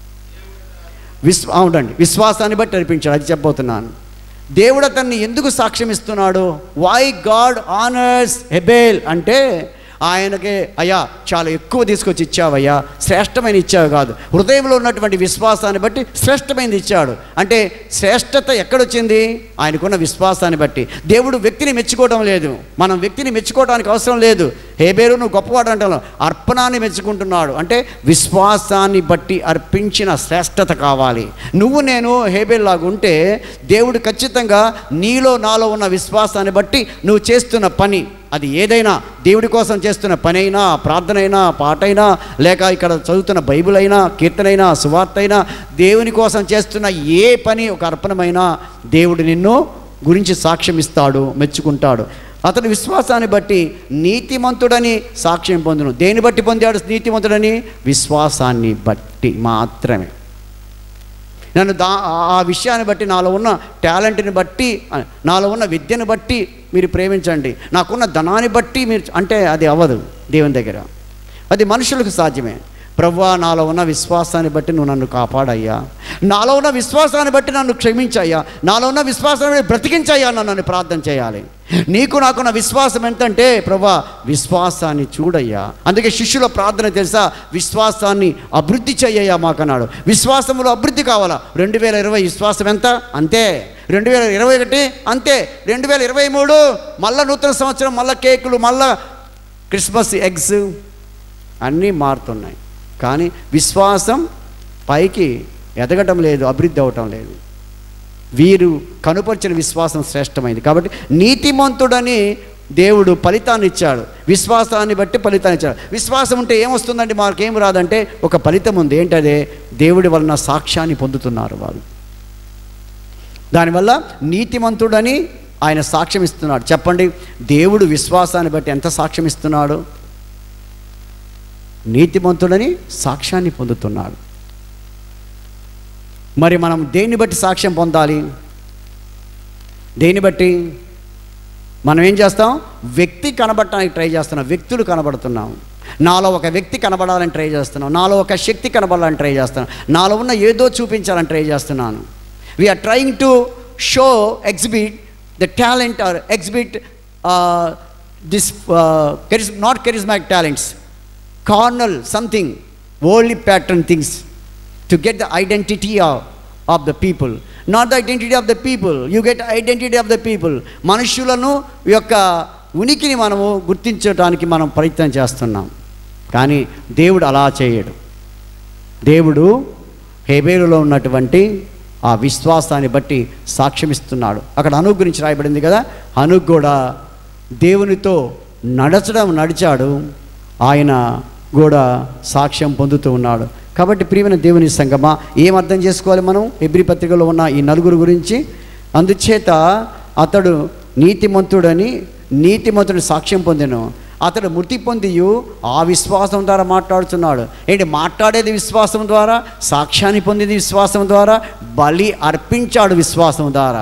విశ్వ అవునండి విశ్వాసాన్ని బట్టి అర్పించాడు అది చెప్పబోతున్నాను దేవుడు అతన్ని ఎందుకు సాక్ష్యం ఇస్తున్నాడు వై గాడ్ ఆనర్స్ హెబేల్ అంటే ఆయనకే అయ్యా చాలా ఎక్కువ తీసుకొచ్చి ఇచ్చావయ్యా శ్రేష్టమైన ఇచ్చావు కాదు హృదయంలో ఉన్నటువంటి విశ్వాసాన్ని బట్టి శ్రేష్టమైనది ఇచ్చాడు అంటే శ్రేష్టత ఎక్కడొచ్చింది ఆయనకున్న విశ్వాసాన్ని బట్టి దేవుడు వ్యక్తిని మెచ్చుకోవడం లేదు మనం వ్యక్తిని మెచ్చుకోవడానికి అవసరం లేదు హేబేరు నువ్వు గొప్పవాడు అంటాను అర్పణాన్ని మెచ్చుకుంటున్నాడు అంటే విశ్వాసాన్ని బట్టి అర్పించిన శ్రేష్టత కావాలి నువ్వు నేను హేబేల్లాగా ఉంటే దేవుడు ఖచ్చితంగా నీలో నాలో ఉన్న విశ్వాసాన్ని బట్టి నువ్వు చేస్తున్న పని అది ఏదైనా దేవుడి కోసం చేస్తున్న పని అయినా ప్రార్థన అయినా పాట అయినా లేక ఇక్కడ చదువుతున్న బైబిల్ అయినా కీర్తనైనా సువార్త అయినా దేవుని కోసం చేస్తున్న ఏ పని ఒక అర్పణమైనా దేవుడు నిన్ను గురించి సాక్ష్యం ఇస్తాడు మెచ్చుకుంటాడు అతని విశ్వాసాన్ని బట్టి నీతిమంతుడని సాక్ష్యం పొందును దేని బట్టి పొందాడు నీతిమంతుడని విశ్వాసాన్ని బట్టి మాత్రమే నన్ను దా ఆ విషయాన్ని బట్టి నాలో ఉన్న టాలెంట్ని బట్టి నాలో ఉన్న విద్యను బట్టి మీరు ప్రేమించండి నాకున్న ధనాన్ని బట్టి మీరు అంటే అది అవ్వదు దేవుని దగ్గర అది మనుషులకు సాధ్యమే ప్రవ్వా నాలో ఉన్న విశ్వాసాన్ని బట్టి నువ్వు నన్ను కాపాడయ్యా నాలో ఉన్న విశ్వాసాన్ని బట్టి నన్ను క్షమించయ్యా నాలో ఉన్న విశ్వాసాన్ని బట్టి బ్రతికించయ్యా నన్ను నన్ను ప్రార్థన చేయాలి నీకు నాకున్న విశ్వాసం ఎంతంటే ప్రభా విశ్వాసాన్ని చూడయ్యా అందుకే శిష్యుల ప్రార్థన తెలుసా విశ్వాసాన్ని అభివృద్ధి చెయ్యయ్యా మాకన్నాడు విశ్వాసంలో అభివృద్ధి కావాలా రెండు వేల ఇరవై విశ్వాసం ఎంత అంతే రెండు వేల ఇరవై ఒకటి అంతే రెండు వేల ఇరవై మూడు మళ్ళా నూతన సంవత్సరం మళ్ళా కేకులు మళ్ళా క్రిస్మస్ ఎగ్స్ అన్నీ మారుతున్నాయి కానీ విశ్వాసం పైకి ఎదగటం లేదు అభివృద్ధి అవటం లేదు వీరు కనుపరిచిన విశ్వాసం శ్రేష్టమైంది కాబట్టి నీతిమంతుడని దేవుడు ఫలితాన్ని ఇచ్చాడు విశ్వాసాన్ని బట్టి ఫలితాన్ని ఇచ్చాడు విశ్వాసం ఉంటే ఏమొస్తుందండి మాకేం రాదంటే ఒక ఫలితం ఉంది ఏంటదే దేవుడి వలన సాక్ష్యాన్ని పొందుతున్నారు వాళ్ళు దానివల్ల నీతిమంతుడని ఆయన సాక్ష్యం ఇస్తున్నాడు చెప్పండి దేవుడు విశ్వాసాన్ని బట్టి ఎంత సాక్ష్యం ఇస్తున్నాడు నీతిమంతుడని సాక్ష్యాన్ని పొందుతున్నాడు మరి మనం దేన్ని బట్టి సాక్ష్యం పొందాలి దేన్ని బట్టి మనం ఏం చేస్తాం వ్యక్తి కనబడటానికి ట్రై చేస్తున్నాం వ్యక్తులు కనబడుతున్నాం నాలో ఒక వ్యక్తి కనబడాలని ట్రై చేస్తున్నాం నాలో ఒక శక్తి కనబడాలని ట్రై చేస్తున్నాను నాలో ఉన్న ఏదో చూపించాలని ట్రై చేస్తున్నాను we are trying to show exhibit the talent or exhibit this charis not charismatic talents carnal something only pattern things to get the identity of of the people not the identity of the people you get identity of the people మనుషులను యొక్క ఉనికిని మనము గుర్తించడానికి మనం ప్రయత్నం చేస్తున్నాం కానీ దేవుడు అలా చేయడు దేవుడు హేబేలులో ఉన్నటువంటి ఆ విశ్వాసాన్ని బట్టి సాక్ష్యమిస్తున్నాడు అక్కడ అను గురించి రాయబడింది కదా అను కూడా దేవునితో నడచడం నడిచాడు ఆయన కూడా సాక్ష్యం పొందుతూ ఉన్నాడు కాబట్టి ప్రియమైన దేవుని సంగమా ఏం అర్థం చేసుకోవాలి మనం ఎబ్రి పత్రికలో ఉన్న ఈ నలుగురు గురించి అందుచేత అతడు నీతిమంతుడని నీతిమంతుడు సాక్ష్యం పొందెను అతడు మృతి పొందియు ఆ విశ్వాసం ద్వారా మాట్లాడుతున్నాడు ఏంటి మాట్లాడేది విశ్వాసం ద్వారా సాక్ష్యాన్ని పొందింది విశ్వాసం ద్వారా బలి అర్పించాడు విశ్వాసం ద్వారా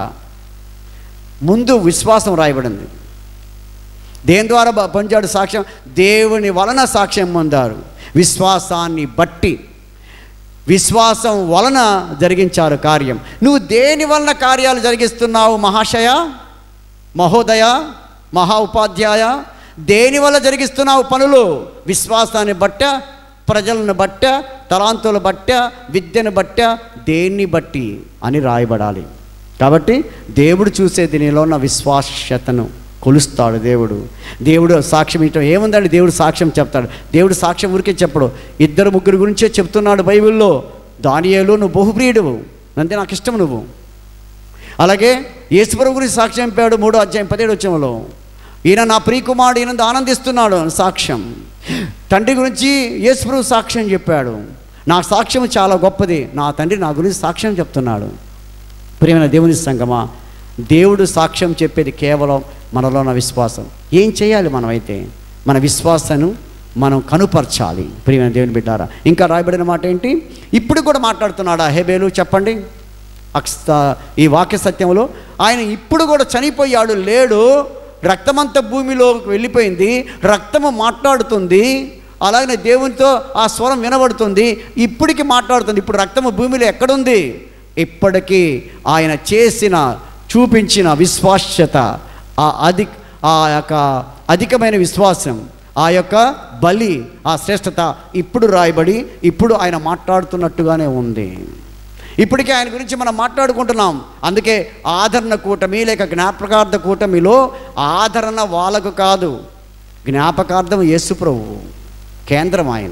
ముందు విశ్వాసం రాయబడింది దేని ద్వారా బ- పొందాడు సాక్ష్యం దేవుని వలన సాక్ష్యం పొందారు విశ్వాసాన్ని బట్టి విశ్వాసం వలన జరిగించారు కార్యం నువ్వు దేని వలన కార్యాలు జరిగిస్తున్నావు మహాశయ మహోదయ మహా ఉపాధ్యాయ దేని వల్ల జరిగిస్తున్నావు పనులు విశ్వాసాన్ని బట్ట ప్రజలను బట్ట తలాంతుల బట్ట విద్యను బట్ట దేన్ని బట్టి అని రాయబడాలి కాబట్టి దేవుడు చూసేది నీలో ఉన్న విశ్వాస్యతను కొలుస్తాడు దేవుడు దేవుడు సాక్ష్యం ఇవ్వటం ఏముందండి దేవుడు సాక్ష్యం చెప్తాడు దేవుడు సాక్ష్యం ఊరికే చెప్పడు ఇద్దరు ముగ్గురు గురించే చెప్తున్నాడు బైబిల్లో దానియేలు నువ్వు బహుప్రియుడు అంతే నాకు ఇష్టం నువ్వు అలాగే యేసుప్రభు గురించి సాక్ష్యం చెప్పాడు మూడో అధ్యాయం పదిహేడు వచ్చంలో ఈయన నా ప్రియకుమారుడు ఈయన ఆనందిస్తున్నాడు అని సాక్ష్యం తండ్రి గురించి యేసుప్రభు సాక్ష్యం చెప్పాడు నా సాక్ష్యం చాలా గొప్పది నా తండ్రి నా గురించి సాక్ష్యం చెప్తున్నాడు ప్రియమైన దేవుని సంగమా దేవుడు సాక్ష్యం చెప్పేది కేవలం మనలో ఉన్న విశ్వాసం ఏం చేయాలి మనమైతే మన విశ్వాసాన్ని మనం కనుపరచాలి ప్రియమైన దేవుని బిడ్డారా ఇంకా రాయబడిన మాట ఏంటి ఇప్పుడు కూడా మాట్లాడుతున్నాడా హెబేలు చెప్పండి అక్స్త ఈ వాక్య సత్యంలో ఆయన ఇప్పుడు కూడా చనిపోయాడు లేడు రక్తమంతా భూమిలోకి వెళ్ళిపోయింది రక్తము మాట్లాడుతుంది అలాగనే దేవునితో ఆ స్వరం వినబడుతుంది ఇప్పటికి మాట్లాడుతుంది ఇప్పుడు రక్తము భూమిలో ఎక్కడుంది ఇప్పటికీ ఆయన చేసిన చూపించిన విశ్వాస్యత ఆ అధిక ఆ యొక్క అధికమైన విశ్వాసం ఆ యొక్క బలి ఆ శ్రేష్టత ఇప్పుడు రాయబడి ఇప్పుడు ఆయన మాట్లాడుతున్నట్టుగానే ఉంది ఇప్పటికే ఆయన గురించి మనం మాట్లాడుకుంటున్నాం అందుకే ఆదరణ కూటమి లేక జ్ఞాపకార్థ కూటమిలో ఆదరణ వాళ్ళకు కాదు జ్ఞాపకార్థం యేసు ప్రభువు కేంద్రం ఆయన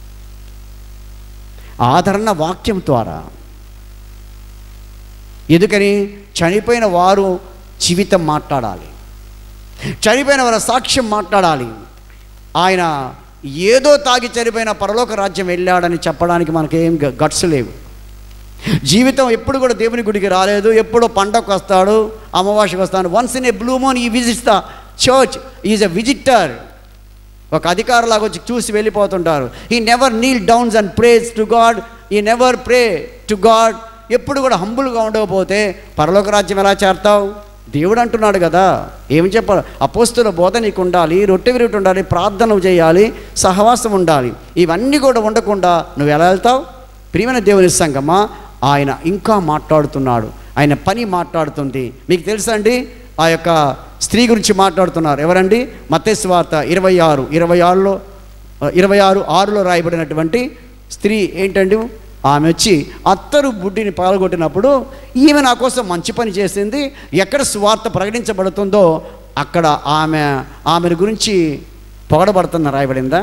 ఆదరణ వాక్యం ద్వారా ఎందుకని చనిపోయిన వారు జీవితం మాట్లాడాలి చనిపోయిన వారి సాక్ష్యం మాట్లాడాలి ఆయన ఏదో తాగి చనిపోయిన పరలోక రాజ్యం వెళ్ళాడని చెప్పడానికి మనకేం గ- గట్స్ లేవు జీవితం ఎప్పుడు కూడా దేవుని గుడికి రాలేదు ఎప్పుడో పండగకు వస్తాడు అమావాస్యకు వస్తాడు once in a blue moon he visits the church is a visitor ఒక అధికారులాగా వచ్చి చూసి వెళ్ళిపోతుంటారు he never kneel downs and prays to God he never pray to God ఎప్పుడు కూడా హంబుల్గా ఉండకపోతే పరలోక రాజ్యం ఎలా చేరతావు దేవుడు అంటున్నాడు కదా ఏమి చెప్పాలి అపోస్తుల బోధ నీకు ఉండాలి రొట్టె విరుటి ఉండాలి ప్రార్థన చేయాలి సహవాసం ఉండాలి ఇవన్నీ కూడా ఉండకుండా నువ్వు ఎలా వెళ్తావు ప్రియమైన దేవుని సంగమా ఆయన ఇంకా మాట్లాడుతున్నాడు ఆయన పని మాట్లాడుతుంది మీకు తెలుసా అండి ఆ యొక్క స్త్రీ గురించి మాట్లాడుతున్నారు ఎవరండి మత్తేసు వార్త ఇరవై ఆరు ఇరవై ఆరులో ఇరవై ఆరు ఆరులో రాయబడినటువంటి స్త్రీ ఏంటండి ఆమె వచ్చి అత్తరు బుడ్డిని పాల్గొట్టినప్పుడు ఈమె నా కోసం మంచి పని చేసింది ఎక్కడ సువార్త ప్రకటించబడుతుందో అక్కడ ఆమె ఆమెను గురించి పొగడబడుతున్న రాయబడిందా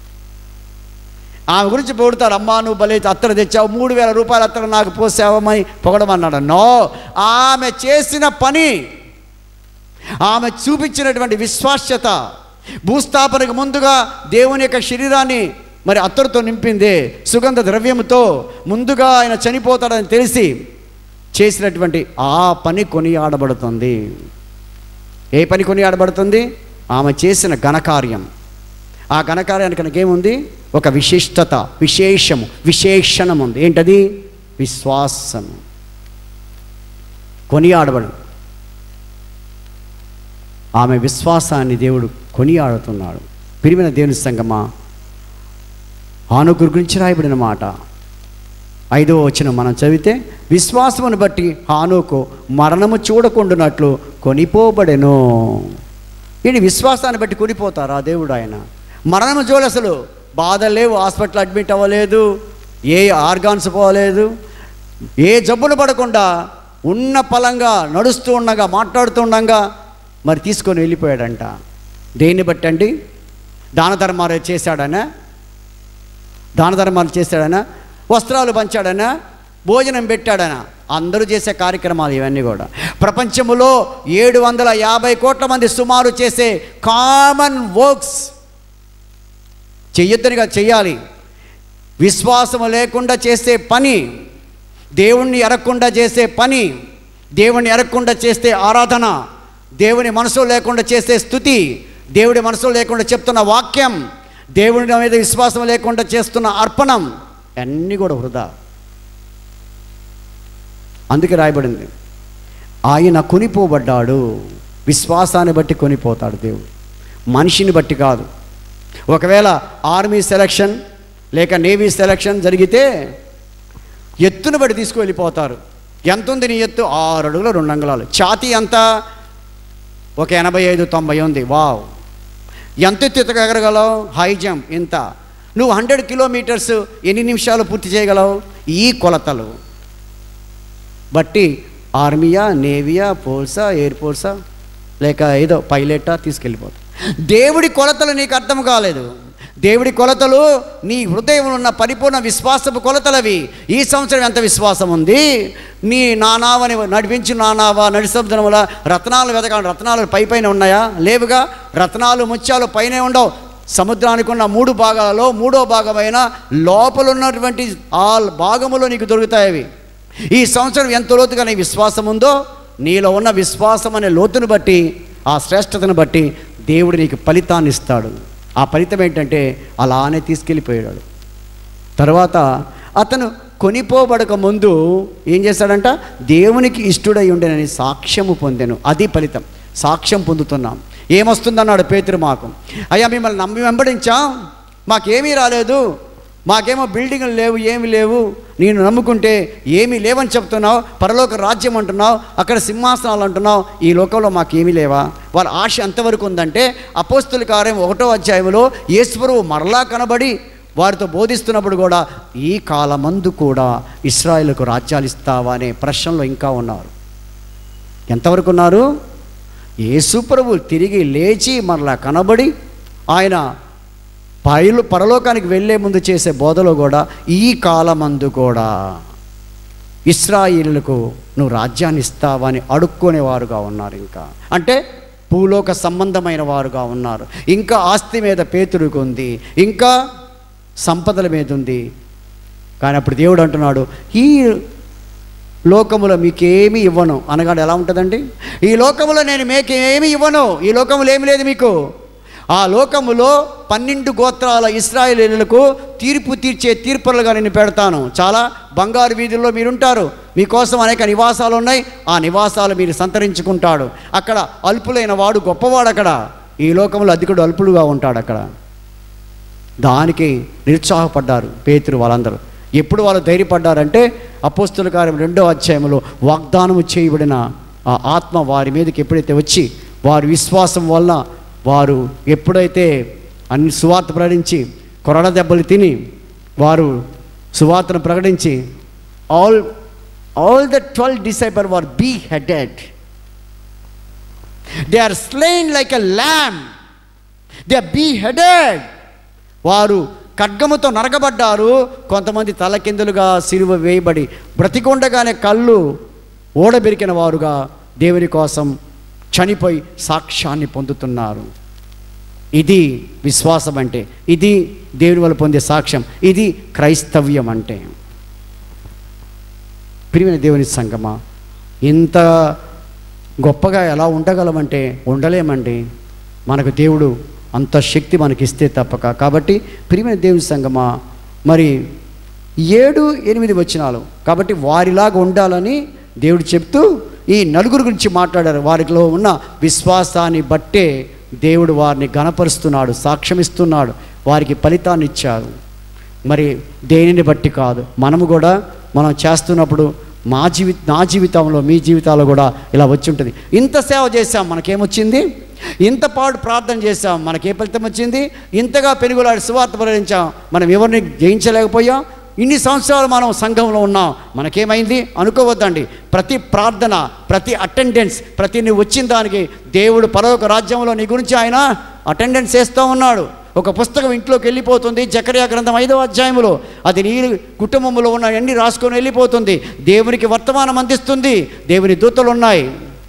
ఆమె గురించి పొగుడుతారు అమ్మా నువ్వు బలి అత్తరు తెచ్చావు మూడు వేల రూపాయలు అత్తరు నాకు పోసావమని పొగడమన్నాడు నో ఆమె చేసిన పని ఆమె చూపించినటువంటి విశ్వాస్యత భూస్థాపనకు ముందుగా దేవుని యొక్క శరీరాన్ని మరి అత్తరుతో నింపిందే సుగంధ ద్రవ్యముతో ముందుగా ఆయన చనిపోతాడని తెలిసి చేసినటువంటి ఆ పని కొనియాడబడుతుంది ఏ పని కొనియాడబడుతుంది ఆమె చేసిన ఘనకార్యం ఆ ఘనకార్యానికి మనకేముంది ఒక విశిష్టత విశేషము విశేషణం ఉంది ఏంటది విశ్వాసం కొనియాడబడు ఆమె విశ్వాసాన్ని దేవుడు కొనియాడుతున్నాడు పిరిమిన దేవుని సంగమా హానుకు గురించి రాయబడిన మాట ఐదవ వచ్చిన మనం చదివితే విశ్వాసమును బట్టి హానుకు మరణము చూడకుండానట్లు కొనిపోబడెను ఇది విశ్వాసాన్ని బట్టి కొనిపోతారు ఆ దేవుడు ఆయన మరణము చూడ అసలు బాధలు లేవు హాస్పిటల్ అడ్మిట్ అవ్వలేదు ఏ ఆర్గాన్స్ పోలేదు ఏ జబ్బులు పడకుండా ఉన్న పలంగా నడుస్తూ ఉండగా మాట్లాడుతూ ఉండగా మరి తీసుకొని వెళ్ళిపోయాడంట దేన్ని బట్టి అండి దాన ధర్మాలు చేశాడనా దాన ధర్మాలు చేశాడనా వస్త్రాలు పంచాడనా భోజనం పెట్టాడనా అందరూ చేసే కార్యక్రమాలు ఇవన్నీ కూడా ప్రపంచంలో ఏడు వందల యాభై కోట్ల మంది సుమారు చేసే కామన్ వర్క్స్ చెయ్యొద్దనిగా చెయ్యాలి విశ్వాసము లేకుండా చేసే పని దేవుణ్ణి ఎరగకుండా చేసే పని దేవుణ్ణి ఎరగకుండా చేస్తే ఆరాధన దేవుని మనసు లేకుండా చేసే స్థుతి దేవుడి మనసు లేకుండా చెప్తున్న వాక్యం దేవుని మీద విశ్వాసం లేకుండా చేస్తున్న అర్పణం అన్నీ కూడా వృధా అందుకే రాయబడింది ఆయన కొనిపోబడ్డాడు విశ్వాసాన్ని బట్టి కొనిపోతాడు దేవుడు మనిషిని బట్టి కాదు ఒకవేళ ఆర్మీ సెలక్షన్ లేక నేవీ సెలక్షన్ జరిగితే ఎత్తును బట్టి తీసుకువెళ్ళిపోతారు ఎంత ఉంది నీ ఎత్తు ఆరు అడుగుల రెండు అంగుళాలు ఛాతీ ఎంత ఒక ఎనభై ఐదు తొంభై ఉంది వావ్ ఎంత ఎత్తు ఎత్తగలగలవు హై జంప్ ఇంత నువ్వు హండ్రెడ్ కిలోమీటర్స్ ఎన్ని నిమిషాలు పూర్తి చేయగలవు ఈ కొలతలు బట్టి ఆర్మీయా నేవియా ఫోర్సా ఎయిర్ ఫోర్సా లేక ఏదో పైలటా తీసుకెళ్ళిపోతా దేవుడి కొలతలు నీకు అర్థం కాలేదు దేవుడి కొలతలు నీ హృదయంలో ఉన్న పరిపూర్ణ విశ్వాసపు కొలతలవి ఈ సంవత్సరం ఎంత విశ్వాసం ఉంది నీ నానావని నడిపించి నానావా నడిసముద్రముల రత్నాలు వెతకాలి రత్నాలు పై పైన ఉన్నాయా లేవుగా రత్నాలు ముత్యాలు పైనే ఉండవు సముద్రానికి ఉన్న మూడు భాగాలలో మూడో భాగమైన లోపల ఉన్నటువంటి ఆ భాగములో నీకు దొరుకుతాయి అవి ఈ సంవత్సరం ఎంత లోతుగా నీ విశ్వాసం ఉందో నీలో ఉన్న విశ్వాసం అనే లోతును బట్టి ఆ శ్రేష్టతను బట్టి దేవుడు నీకు ఫలితాన్ని ఇస్తాడు ఆ ఫలితం ఏంటంటే అలానే తీసుకెళ్ళిపోయాడు తర్వాత అతను కొనిపోబడక ముందు ఏం చేశాడంట దేవునికి ఇష్టడై ఉండేనని సాక్ష్యము పొందాను అది ఫలితం సాక్ష్యం పొందుతున్నాం ఏమొస్తుందన్నాడు పేతురు మాకు అయ్యా మిమ్మల్ని నమ్మి వెంబడించాం మాకేమీ రాలేదు మాకేమో బిల్డింగులు లేవు ఏమి లేవు నేను నమ్ముకుంటే ఏమీ లేవని చెప్తున్నావు పరలోక రాజ్యం అంటున్నావు అక్కడ సింహాసనాలు అంటున్నావు ఈ లోకంలో మాకేమీ లేవా వాళ్ళ ఆశ ఎంతవరకు ఉందంటే అపోస్తుల కార్యం ఒకటో అధ్యాయంలో ఈశ్వరువు మరలా కనబడి వారితో బోధిస్తున్నప్పుడు కూడా ఈ కాలమందు కూడా ఇస్రాయేల్కు రాజ్యాలు ఇస్తావా అనే ప్రశ్నలో ఇంకా ఉన్నారు ఎంతవరకు ఉన్నారు యేసు ప్రభు తిరిగి లేచి మరలా కనబడి ఆయన పైలు పరలోకానికి వెళ్ళే ముందు చేసే బోధలో కూడా ఈ కాలమందు కూడా ఇస్రాయిలులకు నువ్వు రాజ్యాన్ని ఇస్తావా అని అడుక్కునేవారుగా ఉన్నారు ఇంకా అంటే భూలోక సంబంధమైన వారుగా ఉన్నారు ఇంకా ఆస్తి మీద పేతుడికి ఉంది ఇంకా సంపదల మీద ఉంది కానీ అప్పుడు దేవుడు అంటున్నాడు ఈ లోకములో మీకేమీ ఇవ్వను అనగాడు ఎలా ఉంటుందండి ఈ లోకములో నేను మీకేమీ ఇవ్వను ఈ లోకములో ఏమి లేదు మీకు ఆ లోకములో పన్నెండు గోత్రాల ఇస్రాయేలీలకు తీర్పు తీర్చే తీర్పులుగా నేను పెడతాను చాలా బంగారు వీధుల్లో మీరుంటారు మీకోసం అనేక నివాసాలు ఉన్నాయి ఆ నివాసాలు మీరు సంతరించుకుంటాడు అక్కడ అల్పులైన వాడు గొప్పవాడు అక్కడ ఈ లోకంలో అధికుడు అల్పుడుగా ఉంటాడు అక్కడ దానికి నిరుత్సాహపడ్డారు పేతురు వాళ్ళందరూ ఎప్పుడు వాళ్ళు ధైర్యపడ్డారంటే అపోస్తుల కార్యం రెండో అధ్యాయంలో వాగ్దానము చేయబడిన ఆ ఆత్మ వారి మీదకి ఎప్పుడైతే వచ్చి వారి విశ్వాసం వల్ల వారు ఎప్పుడైతే అన్ని సువార్త ప్రకటించి కొరడ దెబ్బలు తిని వారు సువార్తను ప్రకటించి all all the twelve disciples were beheaded they are slain like a lamb they are beheaded వారు ఖడ్గముతో నరకబడ్డారు కొంతమంది తలకిందులుగా సిలువ వేయబడి బ్రతికొండగానే కళ్ళు ఓడబెరికిన వారుగా దేవుని కోసం చనిపోయి సాక్ష్యాన్ని పొందుతున్నారు ఇది విశ్వాసం అంటే ఇది దేవుని వల్ల పొందే సాక్ష్యం ఇది క్రైస్తవ్యం అంటే ప్రియమైన దేవుని సంగమా ఇంత గొప్పగా ఎలా ఉండగలమంటే ఉండలేమండి మనకు దేవుడు అంత శక్తి మనకి ఇస్తే తప్పక కాబట్టి ప్రియమైన దేవుని సంగమా మరి ఏడు ఎనిమిది వచనాలు కాబట్టి వారిలాగా ఉండాలని దేవుడు చెప్తూ ఈ నలుగురు గురించి మాట్లాడారు వారిలో ఉన్న విశ్వాసాన్ని బట్టే దేవుడు వారిని గణపరుస్తున్నాడు సాక్ష్యమిస్తున్నాడు వారికి ఫలితాన్ని ఇచ్చారు మరి దేనిని బట్టి కాదు మనము కూడా మనం చేస్తున్నప్పుడు మా జీవి నా జీవితంలో మీ జీవితాల్లో కూడా ఇలా వచ్చి ఉంటుంది ఇంత సేవ చేశాం మనకేమొచ్చింది ఇంత పాడు ప్రార్థన చేశాం మనకే ఫలితం వచ్చింది ఇంతగా పెనుగులాడి సువార్త ప్రకటించాం మనం ఎవరిని జయించలేకపోయాం ఇన్ని సంవత్సరాలు మనం సంఘంలో ఉన్నాం మనకేమైంది అనుకోవద్దండి ప్రతి ప్రార్థన ప్రతి అటెండెన్స్ ప్రతి నువ్వు వచ్చిన దానికి దేవుడు పరలోక రాజ్యంలో నీ గురించి ఆయన అటెండెన్స్ చేస్తూ ఉన్నాడు ఒక పుస్తకం ఇంట్లోకి వెళ్ళిపోతుంది జకర్యా గ్రంథం ఐదవ అధ్యాయంలో అది నీ కుటుంబంలో ఉన్న అన్ని రాసుకొని వెళ్ళిపోతుంది దేవునికి వర్తమానం అందిస్తుంది దేవుని దూతలు ఉన్నాయి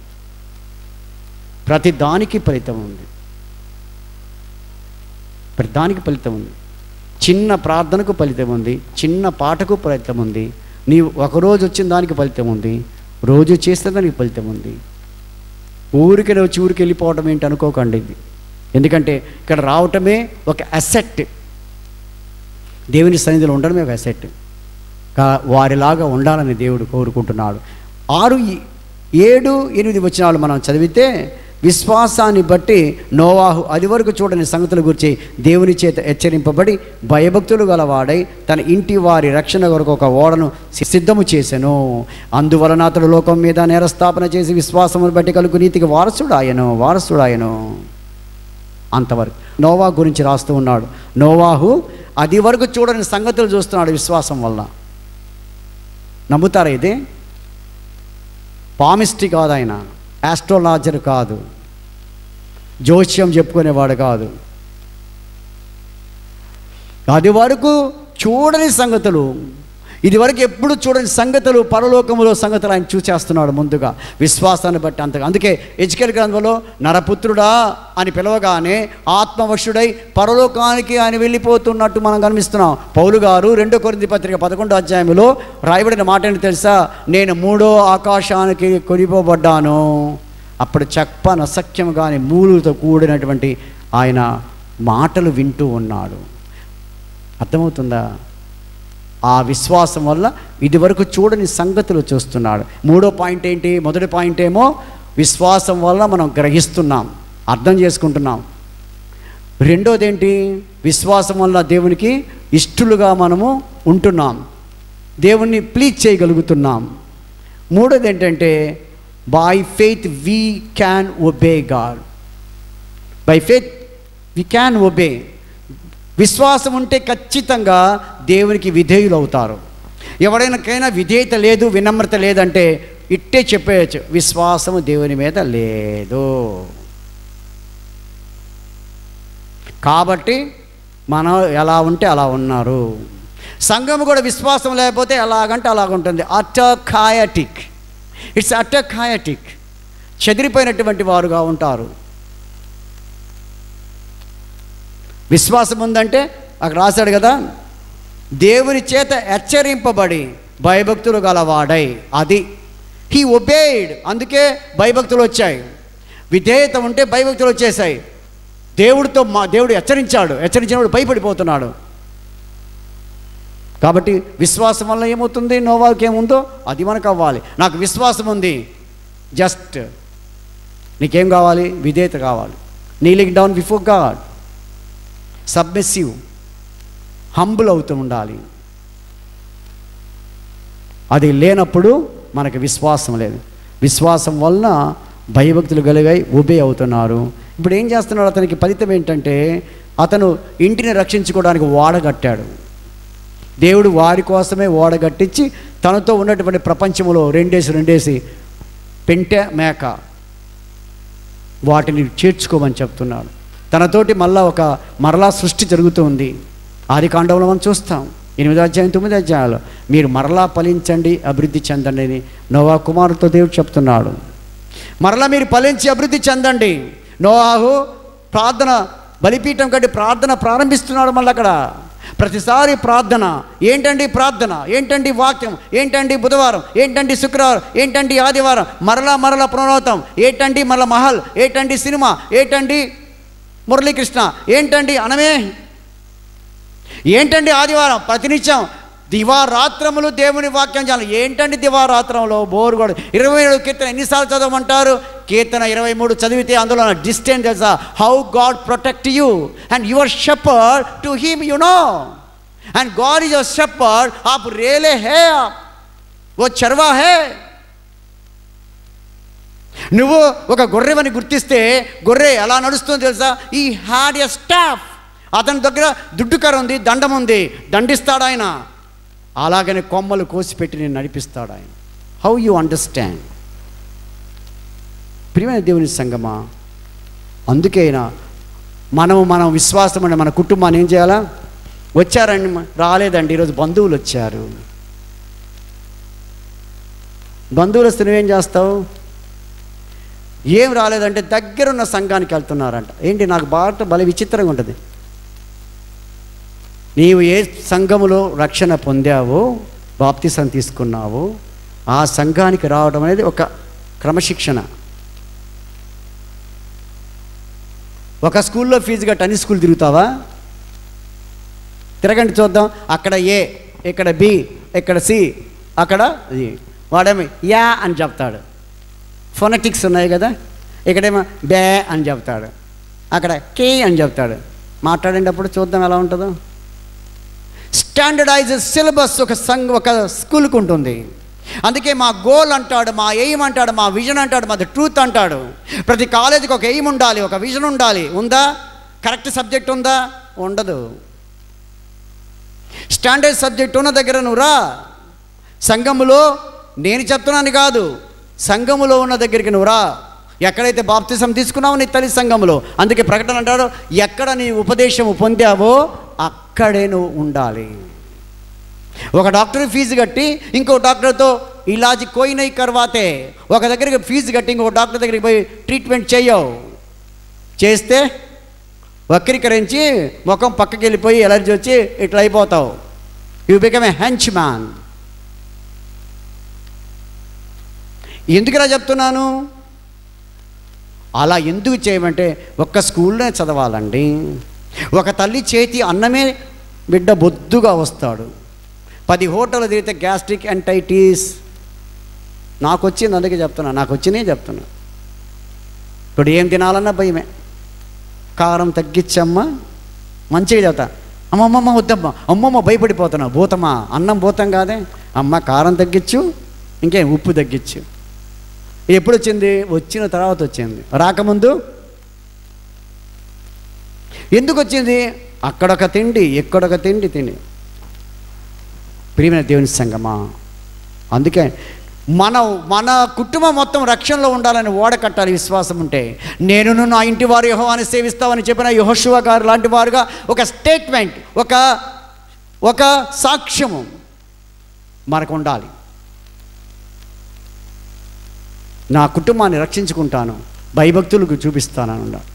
ప్రతి దానికి ఫలితం ఉంది ప్రతి దానికి ఫలితం ఉంది చిన్న ప్రార్థనకు ఫలితం ఉంది చిన్న పాటకు ఫలితం ఉంది నీవు ఒకరోజు వచ్చిన దానికి ఫలితం ఉంది రోజు చేస్తే దానికి ఫలితం ఉంది ఊరికి వచ్చి ఊరికి వెళ్ళిపోవటం ఏంటి అనుకోకండి ఇది ఎందుకంటే ఇక్కడ రావటమే ఒక అసెట్ దేవుని సన్నిధిలో ఉండడమే ఒక అసెట్ కా వారిలాగా ఉండాలని దేవుడు కోరుకుంటున్నాడు ఆరు ఈ- ఏడు ఎనిమిది వచనాలు మనం చదివితే విశ్వాసాన్ని బట్టి నోవాహు అది వరకు చూడని సంగతుల గురించి దేవుని చేత హెచ్చరింపబడి భయభక్తులు గలవాడై తన ఇంటి వారి రక్షణ కొరకు ఒక ఓడను సి- సిద్ధము చేసెను అందువలన అతడు లోకం మీద నేరస్థాపన చేసి విశ్వాసమును బట్టి కలుగు నీతికి వారసుడాయను వారసుడాయను అంతవరకు నోవా గురించి రాస్తూ ఉన్నాడు నోవాహు అది వరకు చూడని సంగతులు చూస్తున్నాడు విశ్వాసం వల్ల నమ్ముతారా ఇది పామిస్టి కాదు ఆయన ఆస్ట్రోలాజర్ కాదు జోస్యం చెప్పుకునేవాడు కాదు అది వరకు చూడని సంగతులు ఇదివరకు ఎప్పుడు చూడని సంగతులు పరలోకములో సంగతులు ఆయన చూచేస్తున్నాడు ముందుగా విశ్వాసాన్ని బట్టి అంతగా అందుకే ఎజికల్ గ్రంథంలో నరపుత్రుడా అని పిలవగానే ఆత్మవశుడై పరలోకానికి ఆయన వెళ్ళిపోతున్నట్టు మనం గమనిస్తున్నాం పౌలు గారు రెండో కొరింది పత్రిక పదకొండో అధ్యాయంలో రాయబడిన మాట ఏంటి తెలుసా నేను మూడో ఆకాశానికి కొనిపోబడ్డాను అప్పుడు చెప్పన సఖ్యం కానీ మూలుతో కూడినటువంటి ఆయన మాటలు వింటూ ఉన్నాడు అర్థమవుతుందా ఆ విశ్వాసం వల్ల ఇదివరకు చూడని సంగతులు చూస్తున్నాడు మూడో పాయింట్ ఏంటి మొదటి పాయింట్ ఏమో విశ్వాసం వల్ల మనం గ్రహిస్తున్నాం అర్థం చేసుకుంటున్నాం రెండోది ఏంటి విశ్వాసం వల్ల దేవునికి ఇష్టలుగా మనము ఉంటున్నాం దేవుణ్ణి ప్లీజ్ చేయగలుగుతున్నాం మూడోది ఏంటంటే by faith we can obey God by faith we can obey విశ్వాసం ఉంటే ఖచ్చితంగా దేవునికి విధేయులు అవుతారు ఎవరైనాకైనా విధేయత లేదు వినమ్రత లేదంటే ఇట్టే చెప్పేయచ్చు విశ్వాసము దేవుని మీద లేదు కాబట్టి మనం ఎలా ఉంటే అలా ఉన్నారు సంఘం కూడా విశ్వాసం లేకపోతే ఎలాగంటే అలాగుంటుంది అటకాయటిక్ ఇట్స్ అటకాయటిక్ చెదిరిపోయినటువంటి వారుగా ఉంటారు విశ్వాసం ఉందంటే అక్కడ రాశాడు కదా దేవుని చేత హెచ్చరింపబడి భయభక్తులు గలవాడై అది హీ ఒబేడ్ అందుకే భయభక్తులు వచ్చాయి విధేయత ఉంటే భయభక్తులు వచ్చేసాయి దేవుడితో మా దేవుడు హెచ్చరించాడు హెచ్చరించినప్పుడు భయపడిపోతున్నాడు కాబట్టి విశ్వాసం వల్ల ఏమవుతుంది నోవాకి ఏముందో అది మనకు అవ్వాలి నాకు విశ్వాసం ఉంది జస్ట్ నీకేం కావాలి విధేయత కావాలి kneeling down before God submissive humble అవుతూ ఉండాలి అది లేనప్పుడు మనకి విశ్వాసం లేదు విశ్వాసం వలన భయభక్తులు కలిగాయి ఉబే అవుతున్నారు ఇప్పుడు ఏం చేస్తున్నాడు అతనికి ఫలితం ఏంటంటే అతను ఇంటిని రక్షించుకోవడానికి వాడగట్టాడు దేవుడు వారి కోసమే ఓడగట్టించి తనతో ఉన్నటువంటి ప్రపంచంలో రెండేసి రెండేసి పెంటె మేక వాటిని చేర్చుకోమని చెప్తున్నాడు తనతోటి మళ్ళా ఒక మరలా సృష్టి జరుగుతుంది ఆది కాండంలో మనం చూస్తాం ఎనిమిదో అధ్యాయం తొమ్మిది అధ్యాయాలు మీరు మరలా ఫలించండి అభివృద్ధి చెందండి అని నోవా కుమారుతో దేవుడు చెప్తున్నాడు మరలా మీరు ఫలించి అభివృద్ధి చెందండి నోవాహు ప్రార్థన బలిపీఠం కట్టి ప్రార్థన ప్రారంభిస్తున్నాడు మళ్ళీ అక్కడ ప్రతిసారి ప్రార్థన ఏంటండి ప్రార్థన ఏంటండి వాక్యం ఏంటండి బుధవారం ఏంటండి శుక్రవారం ఏంటండి ఆదివారం మరలా మరలా పునరావృతం ఏంటండి మరలా మహల్ ఏంటండి సినిమా ఏంటండి మురళీకృష్ణ ఏంటండి అనమే ఏంటండి ఆదివారం ప్రతినిత్యం దివారాత్రములు దేవుని వాక్యం చాలు ఏంటండి దివారాత్రంలో బోరు కూడా ఇరవై ఏడు కీర్తన ఎన్నిసార్లు చదవమంటారు కీర్తన ఇరవై మూడు చదివితే అందులో డిస్టెన్స్ తెలుసా how God protect you and your shepherd to him you know and God is your shepherd ఆప్ రేలే హే ఓ చర్వా హే నువ్వు ఒక గొర్రెవని గుర్తిస్తే గొర్రె ఎలా నడుస్తుందో తెలుసా ఈ హ్యాడ్ ఎ స్టాఫ్ అతని దగ్గర దుడ్డుకర ఉంది దండం ఉంది దండిస్తాడు ఆయన అలాగనే కొమ్మలు కోసిపెట్టి నేను నడిపిస్తాడు ఆయన హౌ యు అండర్స్టాండ్ ప్రియమైన దేవుని సంగమా అందుకేనా మనము మనం విశ్వాసం అంటే మన కుటుంబాన్ని ఏం చేయాలా వచ్చారండి మ- రాలేదండి ఈరోజు బంధువులు వచ్చారు బంధువులు వస్తే నువ్వేం చేస్తావు ఏం రాలేదంటే దగ్గరున్న సంఘానికి వెళ్తున్నారంట ఏంటి నాకు బాగా భలే విచిత్రంగా ఉంటుంది నీవు ఏ సంఘములో రక్షణ పొందావో బాప్తిసం తీసుకున్నావో ఆ సంఘానికి రావడం అనేది ఒక క్రమశిక్షణ ఒక స్కూల్లో ఫీజు కట్టి అన్ని స్కూల్ తిరుగుతావా తిరగండి చూద్దాం అక్కడ ఏ ఇక్కడ బి ఇక్కడ సి అక్కడ ఇది వాడేమి యా అని చెప్తాడు ఫొనటిక్స్ ఉన్నాయి కదా ఇక్కడేమో బే అని చెప్తాడు అక్కడ కే అని చెప్తాడు మాట్లాడేటప్పుడు చూద్దాం ఎలా ఉంటుందో స్టాండర్డైజ్ సిలబస్ ఒక సంఘ ఒక స్కూల్కి ఉంటుంది అందుకే మా గోల్ అంటాడు మా ఎయిమ్ అంటాడు మా విజన్ అంటాడు మాది ట్రూత్ అంటాడు ప్రతి కాలేజీకి ఒక ఎయిమ్ ఉండాలి ఒక విజన్ ఉండాలి ఉందా కరెక్ట్ సబ్జెక్ట్ ఉందా ఉండదు స్టాండర్డ్ సబ్జెక్ట్ ఉన్న దగ్గర నువ్వు రా సంఘములో నేను చెప్తున్నాను కాదు సంఘములో ఉన్న దగ్గరికి నువ్వు రా ఎక్కడైతే బాప్తిసం తీసుకున్నావో నీ తల్లి సంఘములో అందుకే ప్రకటన అంటాడు ఎక్కడ నీ ఉపదేశము పొందావో అక్కడే నువ్వు ఉండాలి ఒక డాక్టర్ ఫీజు కట్టి ఇంకో డాక్టర్తో ఇలాజీ కోయినై కర్వాతే ఒక దగ్గరికి ఫీజు కట్టి ఇంకో డాక్టర్ దగ్గరికి పోయి ట్రీట్మెంట్ చేయవు చేస్తే వక్రీకరించి ముఖం పక్కకి వెళ్ళిపోయి ఎలర్జీ వచ్చి ఇట్లా అయిపోతావు you become a henchman ఎందుకు ఇలా చెప్తున్నాను అలా ఎందుకు చేయమంటే ఒక్క స్కూల్లోనే చదవాలండి ఒక తల్లి చేతి అన్నమే బిడ్డ బొద్దుగా వస్తాడు పది హోటల్ తిరిగితే గ్యాస్ట్రిక్ ఎంటైటిస్ నాకు వచ్చింది అందుకే చెప్తున్నా నాకు వచ్చినాయి చెప్తున్నా ఇప్పుడు ఏం తినాలన్నా భయమే కారం తగ్గించమ్మా మంచిగా చెప్తా అమ్మమ్మ వద్దమ్మా అమ్మమ్మ భయపడిపోతున్నా భూతమా అన్నం భూతం కాదే అమ్మ కారం తగ్గించు ఇంకేం ఉప్పు తగ్గించు ఎప్పుడు వచ్చింది వచ్చిన తర్వాత వచ్చింది రాకముందు ఎందుకు వచ్చింది అక్కడొక తిండి ఎక్కడొక తిండి తిండి ప్రియమైన దేవుని సంగమా అందుకే మన మన కుటుంబం మొత్తం రక్షణలో ఉండాలని ఓడ కట్టాలి విశ్వాసం ఉంటే నేనును నా ఇంటి వారు యహోవాని సేవిస్తామని చెప్పిన యహోశివ గారు లాంటి వారుగా ఒక స్టేట్మెంట్ ఒక ఒక సాక్ష్యము మనకు ఉండాలి నా కుటుంబాన్ని రక్షించుకుంటాను భయభక్తులకు చూపిస్తానని ఉండాలి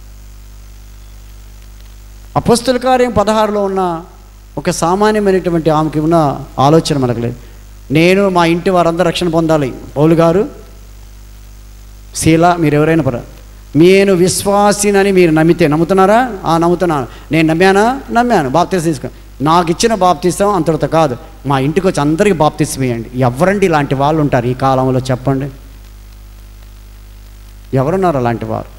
అపస్తుల కార్యం పదహారులో ఉన్న ఒక సామాన్యమైనటువంటి ఆమెకి ఉన్న ఆలోచన మనకు లేదు నేను మా ఇంటి వారందరూ రక్షణ పొందాలి పౌలు గారు శీల మీరు ఎవరైనా పర నేను విశ్వాసినని మీరు నమ్మితే నమ్ముతున్నారా ఆ నమ్ముతున్నాను నేను నమ్మానా నమ్మాను బాప్తీసం తీసుకో నాకు ఇచ్చిన బాప్తీసం అంతటితో కాదు మా ఇంటికి వచ్చి అందరికీ బాప్తీసం ఇవ్వండి ఎవరండి ఇలాంటి వాళ్ళు ఉంటారు ఈ కాలంలో చెప్పండి ఎవరున్నారు అలాంటి వారు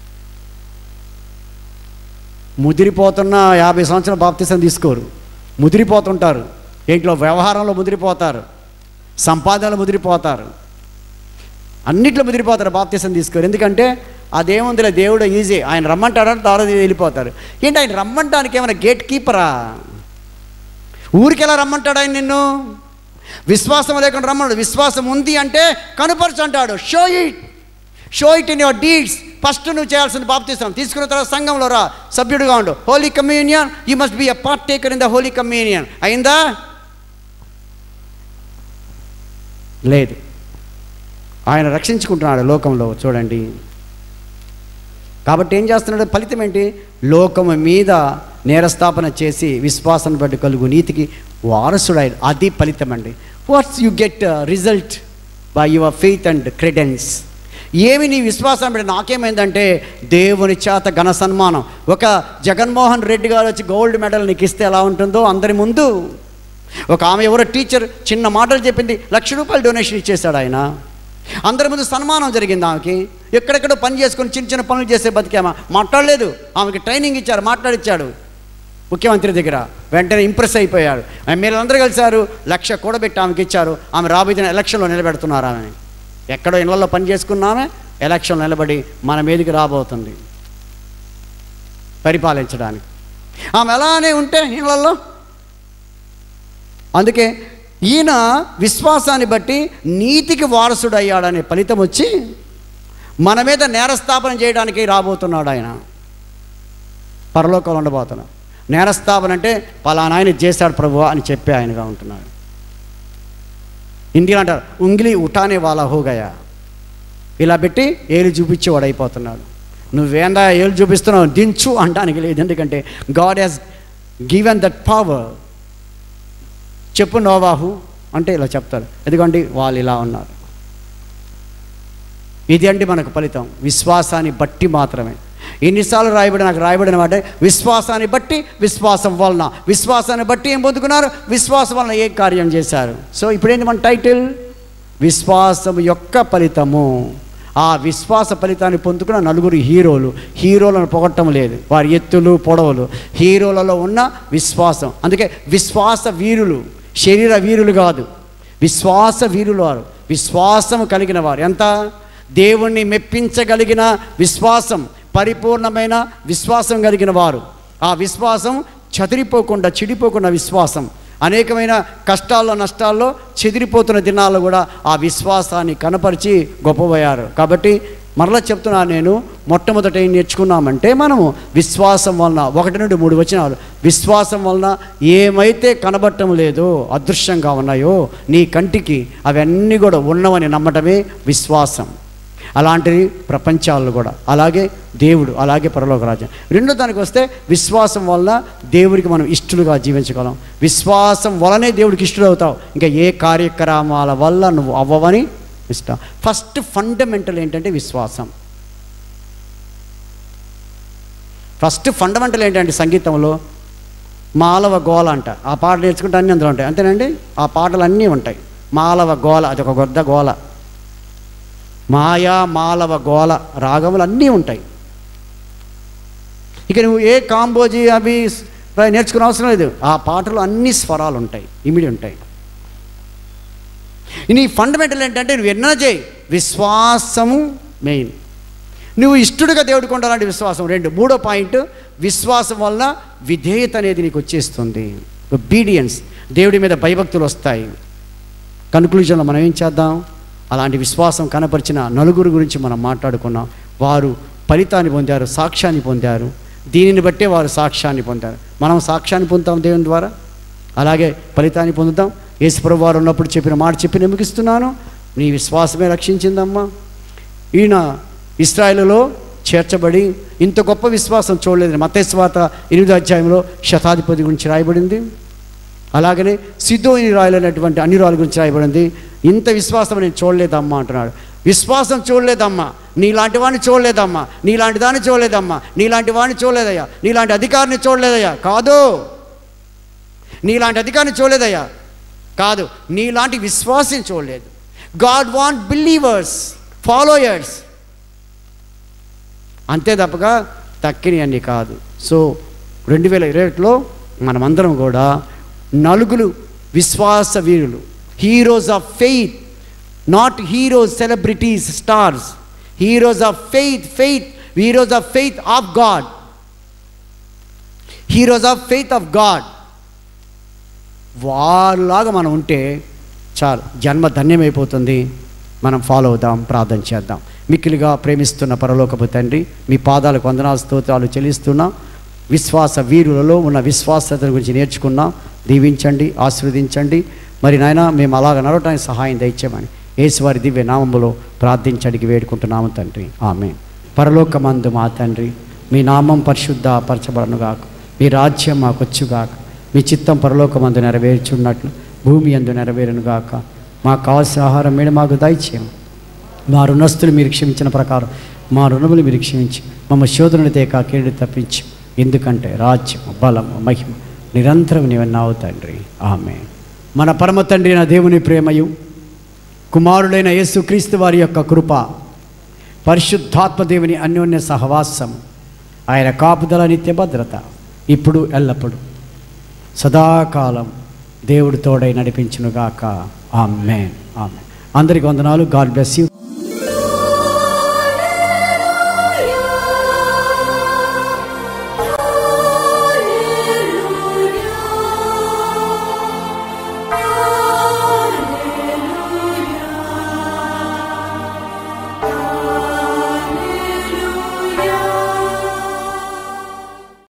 ముదిరిపోతున్న యాభై సంవత్సరాల బాప్తీసం తీసుకోరు ముదిరిపోతుంటారు ఏంట్లో వ్యవహారంలో ముదిరిపోతారు సంపాదనలో ముదిరిపోతారు అన్నిట్లో ముదిరిపోతారు బాప్తీసం తీసుకోరు ఎందుకంటే అదేముందిలే దేవుడు ఈజీ ఆయన రమ్మంటాడని తర్వాత వెళ్ళిపోతారు ఏంటి ఆయన రమ్మంటానికి ఏమైనా గేట్ కీపరా ఊరికి ఎలా రమ్మంటాడు ఆయన నిన్ను విశ్వాసం లేకుండా రమ్మన్నాడు విశ్వాసం ఉంది అంటే కనుపరచు అంటాడు show it show it in your deeds first నువ్వు చేయాల్సింది బాప్తీసం తీసుకున్న తర్వాత సంఘంలో రా సభ్యుడిగా ఉండు holy communion you must be a partaker in the holy communion అయిందా లేదు ఆయన రక్షించుకుంటున్నాడు లోకంలో చూడండి కాబట్టి ఏం చేస్తున్నాడు ఫలితం ఏంటి లోకము మీద నేరస్థాపన చేసి విశ్వాసాన్ని బట్టి కలుగు నీతికి వారసుడై అది ఫలితం అండి what's you get result by your faith and credence ఏమి నీ విశ్వాసం బట్టి నాకేమైందంటే దేవుని చేత ఘన సన్మానం ఒక జగన్మోహన్ రెడ్డి గారు వచ్చి గోల్డ్ మెడల్ నీకు ఇస్తే ఎలా ఉంటుందో అందరి ముందు ఒక ఆమె ఎవరో టీచర్ చిన్న మాటలు చెప్పింది లక్ష రూపాయలు డొనేషన్ ఇచ్చేశాడు ఆయన అందరి ముందు సన్మానం జరిగింది ఆమెకి ఎక్కడెక్కడో పని చేసుకొని చిన్న చిన్న పనులు చేసే బతికేమా మాట్లాడలేదు ఆమెకి ట్రైనింగ్ ఇచ్చారు మాట్లాడిచ్చాడు ముఖ్యమంత్రి దగ్గర వెంటనే ఇంప్రెస్ అయిపోయాడు మీరందరూ కలిశారు లక్ష కూడబెట్టి ఆమెకి ఇచ్చారు ఆమె రాబోతున్న ఎలక్షన్లో నిలబెడుతున్నారు ఆమె ఎక్కడో ఇళ్లలో పని చేసుకున్నామే ఎలక్షన్ నిలబడి మన మీదకి రాబోతుంది పరిపాలించడానికి ఆమె అలానే ఉంటే ఇళ్లలో అందుకే ఈయన విశ్వాసాన్ని బట్టి నీతికి వారసుడు అయ్యాడనే ఫలితం వచ్చి మన మీద నేరస్థాపన చేయడానికి రాబోతున్నాడు ఆయన పరలోకంలో ఉండబోతున్నాడు నేరస్థాపన అంటే పలానా ఆయన చేశాడు ప్రభు అని చెప్పి ఆయనగా ఉంటున్నాడు హిందీలో అంటారు ఉంగిలి ఉఠానే వాళ్ళ హోగయా ఇలా పెట్టి ఏలు చూపించేవాడు అయిపోతున్నాడు నువ్వేందా ఏలు చూపిస్తున్నావు దించు అంటానికి లేదు ఎందుకంటే God has given that power చెప్పు నోవాహు అంటే ఇలా చెప్తారు ఎందుకంటే వాళ్ళు ఇలా ఉన్నారు ఇది అంటే మనకు ఫలితం విశ్వాసాన్ని బట్టి మాత్రమే ఎన్నిసార్లు రాయబడి నాకు రాయబడిన మాట విశ్వాసాన్ని బట్టి విశ్వాసం వలన విశ్వాసాన్ని బట్టి ఏం పొందుకున్నారు విశ్వాసం వలన ఏ కార్యం చేశారు సో ఇప్పుడేంటి మన టైటిల్ విశ్వాసం యొక్క ఫలితము ఆ విశ్వాస ఫలితాన్ని పొందుకున్న నలుగురు హీరోలు హీరోలను పొగట్టం లేదు వారి ఎత్తులు పొడవులు హీరోలలో ఉన్న విశ్వాసం అందుకే విశ్వాస వీరులు శరీర వీరులు కాదు విశ్వాస వీరులు వారు విశ్వాసం కలిగిన వారు ఎంత దేవుణ్ణి మెప్పించగలిగిన విశ్వాసం పరిపూర్ణమైన విశ్వాసం కలిగిన వారు ఆ విశ్వాసం చదిరిపోకుండా చెడిపోకుండా విశ్వాసం అనేకమైన కష్టాల్లో నష్టాల్లో చెదిరిపోతున్న దినాల్లో కూడా ఆ విశ్వాసాన్ని కనపరిచి గొప్పపోయారు కాబట్టి మరలా చెప్తున్నా నేను మొట్టమొదట ఏం నేర్చుకున్నామంటే మనము విశ్వాసం వలన ఒకటి నుండి మూడు వచ్చినాలు విశ్వాసం వలన ఏమైతే కనబడటం లేదో అదృశ్యంగా ఉన్నాయో నీ కంటికి అవన్నీ కూడా ఉన్నవని నమ్మటమే విశ్వాసం అలాంటిది ప్రపంచాలు కూడా అలాగే దేవుడు అలాగే పరలోక రాజ్యం రెండో దానికి వస్తే విశ్వాసం వల్ల దేవుడికి మనం ఇష్టలుగా జీవించగలం విశ్వాసం వలనే దేవుడికి ఇష్టలు అవుతావు ఇంకా ఏ కార్యక్రమాల వల్ల నువ్వు అవ్వవని ఇష్టం ఫస్ట్ ఫండమెంటల్ ఏంటంటే విశ్వాసం ఫస్ట్ ఫండమెంటల్ ఏంటంటే సంగీతంలో మాలవ గోల అంట ఆ పాట నేర్చుకుంటే అన్నీ అందులో ఉంటాయి అంతేనండి ఆ పాటలు అన్నీ ఉంటాయి మాలవ గోల అది ఒక గొద్ద గోల మాయా మాలవ గోల రాగములు అన్నీ ఉంటాయి ఇక నువ్వు ఏ కాంబోజీ అవి నేర్చుకునే అవసరం లేదు ఆ పాటలు అన్ని స్వరాలు ఉంటాయి ఇమిడి ఉంటాయి నీ ఫండమెంటల్ ఏంటంటే నువ్వు ఎన్నో చేయి విశ్వాసము మెయిన్ నువ్వు ఇష్టడుగా దేవుడికి ఉండాలంటే విశ్వాసం రెండు మూడో పాయింట్ విశ్వాసం వల్ల విధేయత అనేది నీకు వచ్చేస్తుంది ఒబీడియన్స్ దేవుడి మీద భయభక్తులు వస్తాయి కన్క్లూజన్లో మనం ఏం చేద్దాం అలాంటి విశ్వాసం కనపరిచిన నలుగురు గురించి మనం మాట్లాడుకున్నాం వారు ఫలితాన్ని పొందారు సాక్ష్యాన్ని పొందారు దీనిని బట్టే వారు సాక్ష్యాన్ని పొందారు మనం సాక్ష్యాన్ని పొందుతాం దేవుని ద్వారా అలాగే ఫలితాన్ని పొందుతాం యేసుప్రభు వారు ఉన్నప్పుడు చెప్పిన మాట చెప్పి నమ్మకిస్తున్నాను నీ విశ్వాసమే రక్షించిందమ్మా ఈయన ఇస్రాయేలులో చేర్చబడి ఇంత గొప్ప విశ్వాసం చూడలేదు మతేశ్వాత ఎనిమిదో అధ్యాయంలో శతాధిపతి గురించి రాయబడింది అలాగనే సిద్ధోని రాయలైనటువంటి అన్ని రాయల గురించి రాయబడింది ఇంత విశ్వాసం నేను చూడలేదమ్మా అంటున్నాడు విశ్వాసం చూడలేదమ్మా నీలాంటి వాడిని చూడలేదమ్మా నీలాంటి దాన్ని చూడలేదమ్మా నీలాంటి వాడిని చూడలేదయ్యా నీలాంటి అధికారిని చూడలేదయ్యా కాదు నీలాంటి అధికారిని చూడలేదయ్యా కాదు నీలాంటి విశ్వాసం చూడలేదు గాడ్ వాంట్ బిలీవర్స్ ఫాలోయర్స్ అంతే తప్పగా తక్కిని అన్ని కాదు సో రెండు వేల ఇరవైలో మనమందరం కూడా నలుగురు విశ్వాస వీరులు heroes of faith not heroes celebrities stars heroes of faith faith heroes of faith of God heroes of faith of God వాళ్ళలాగా మనం ఉంటే చాలు జన్మ ధన్యమైపోతుంది మనం ఫాలో అవుదాం ప్రార్థన చేద్దాం మిక్కిలిగా ప్రేమిస్తున్న పరలోకపు తండ్రి మీ పాదాలకు వందనాలు స్తోత్రాలు చెల్లిస్తున్నాం విశ్వాస వీరులలో ఉన్న విశ్వాసత గురించి నేర్చుకున్నాం దీవించండి ఆశీర్వదించండి మరి నాయన మేము అలాగ నడవటానికి సహాయం దయచేయమని యేసువారి దివ్య నామములో ప్రార్థించడానికి వేడుకుంటున్నాము తండ్రి ఆమె పరలోకమందు మా తండ్రి మీ నామం పరిశుద్ధ పరచబడనుగాక మీ రాజ్యం మాకొచ్చుగాక మీ చిత్తం పరలోకమందు నెరవేర్చున్నట్లు భూమి అందు నెరవేరునుగాక మాకు కావాల్సిన ఆహారం మీద మాకు దయచేయం మా రుణస్తులు మీరు క్షమించిన ప్రకారం మా రుణములు మీరు క్షమించి మమ్మ శోధనలు తేక కీడు తప్పించి ఎందుకంటే రాజ్యం బలం మహిమ నిరంతరం నీవన్నావు తండ్రి ఆమె మన పరమ తండ్రి నా దేవుని ప్రేమయు కుమారుడైన యేసుక్రీస్తు వారి యొక్క కృప పరిశుద్ధాత్మ దేవుని అన్యోన్య సహవాసం ఆయన కాపుదల నిత్య భద్రత ఇప్పుడు ఎల్లప్పుడు సదాకాలం దేవుడు తోడై నడిపించునుగాక ఆమెన్ ఆమెన్ అందరికి వందనాలు గాడ్ బ్లెస్ యూ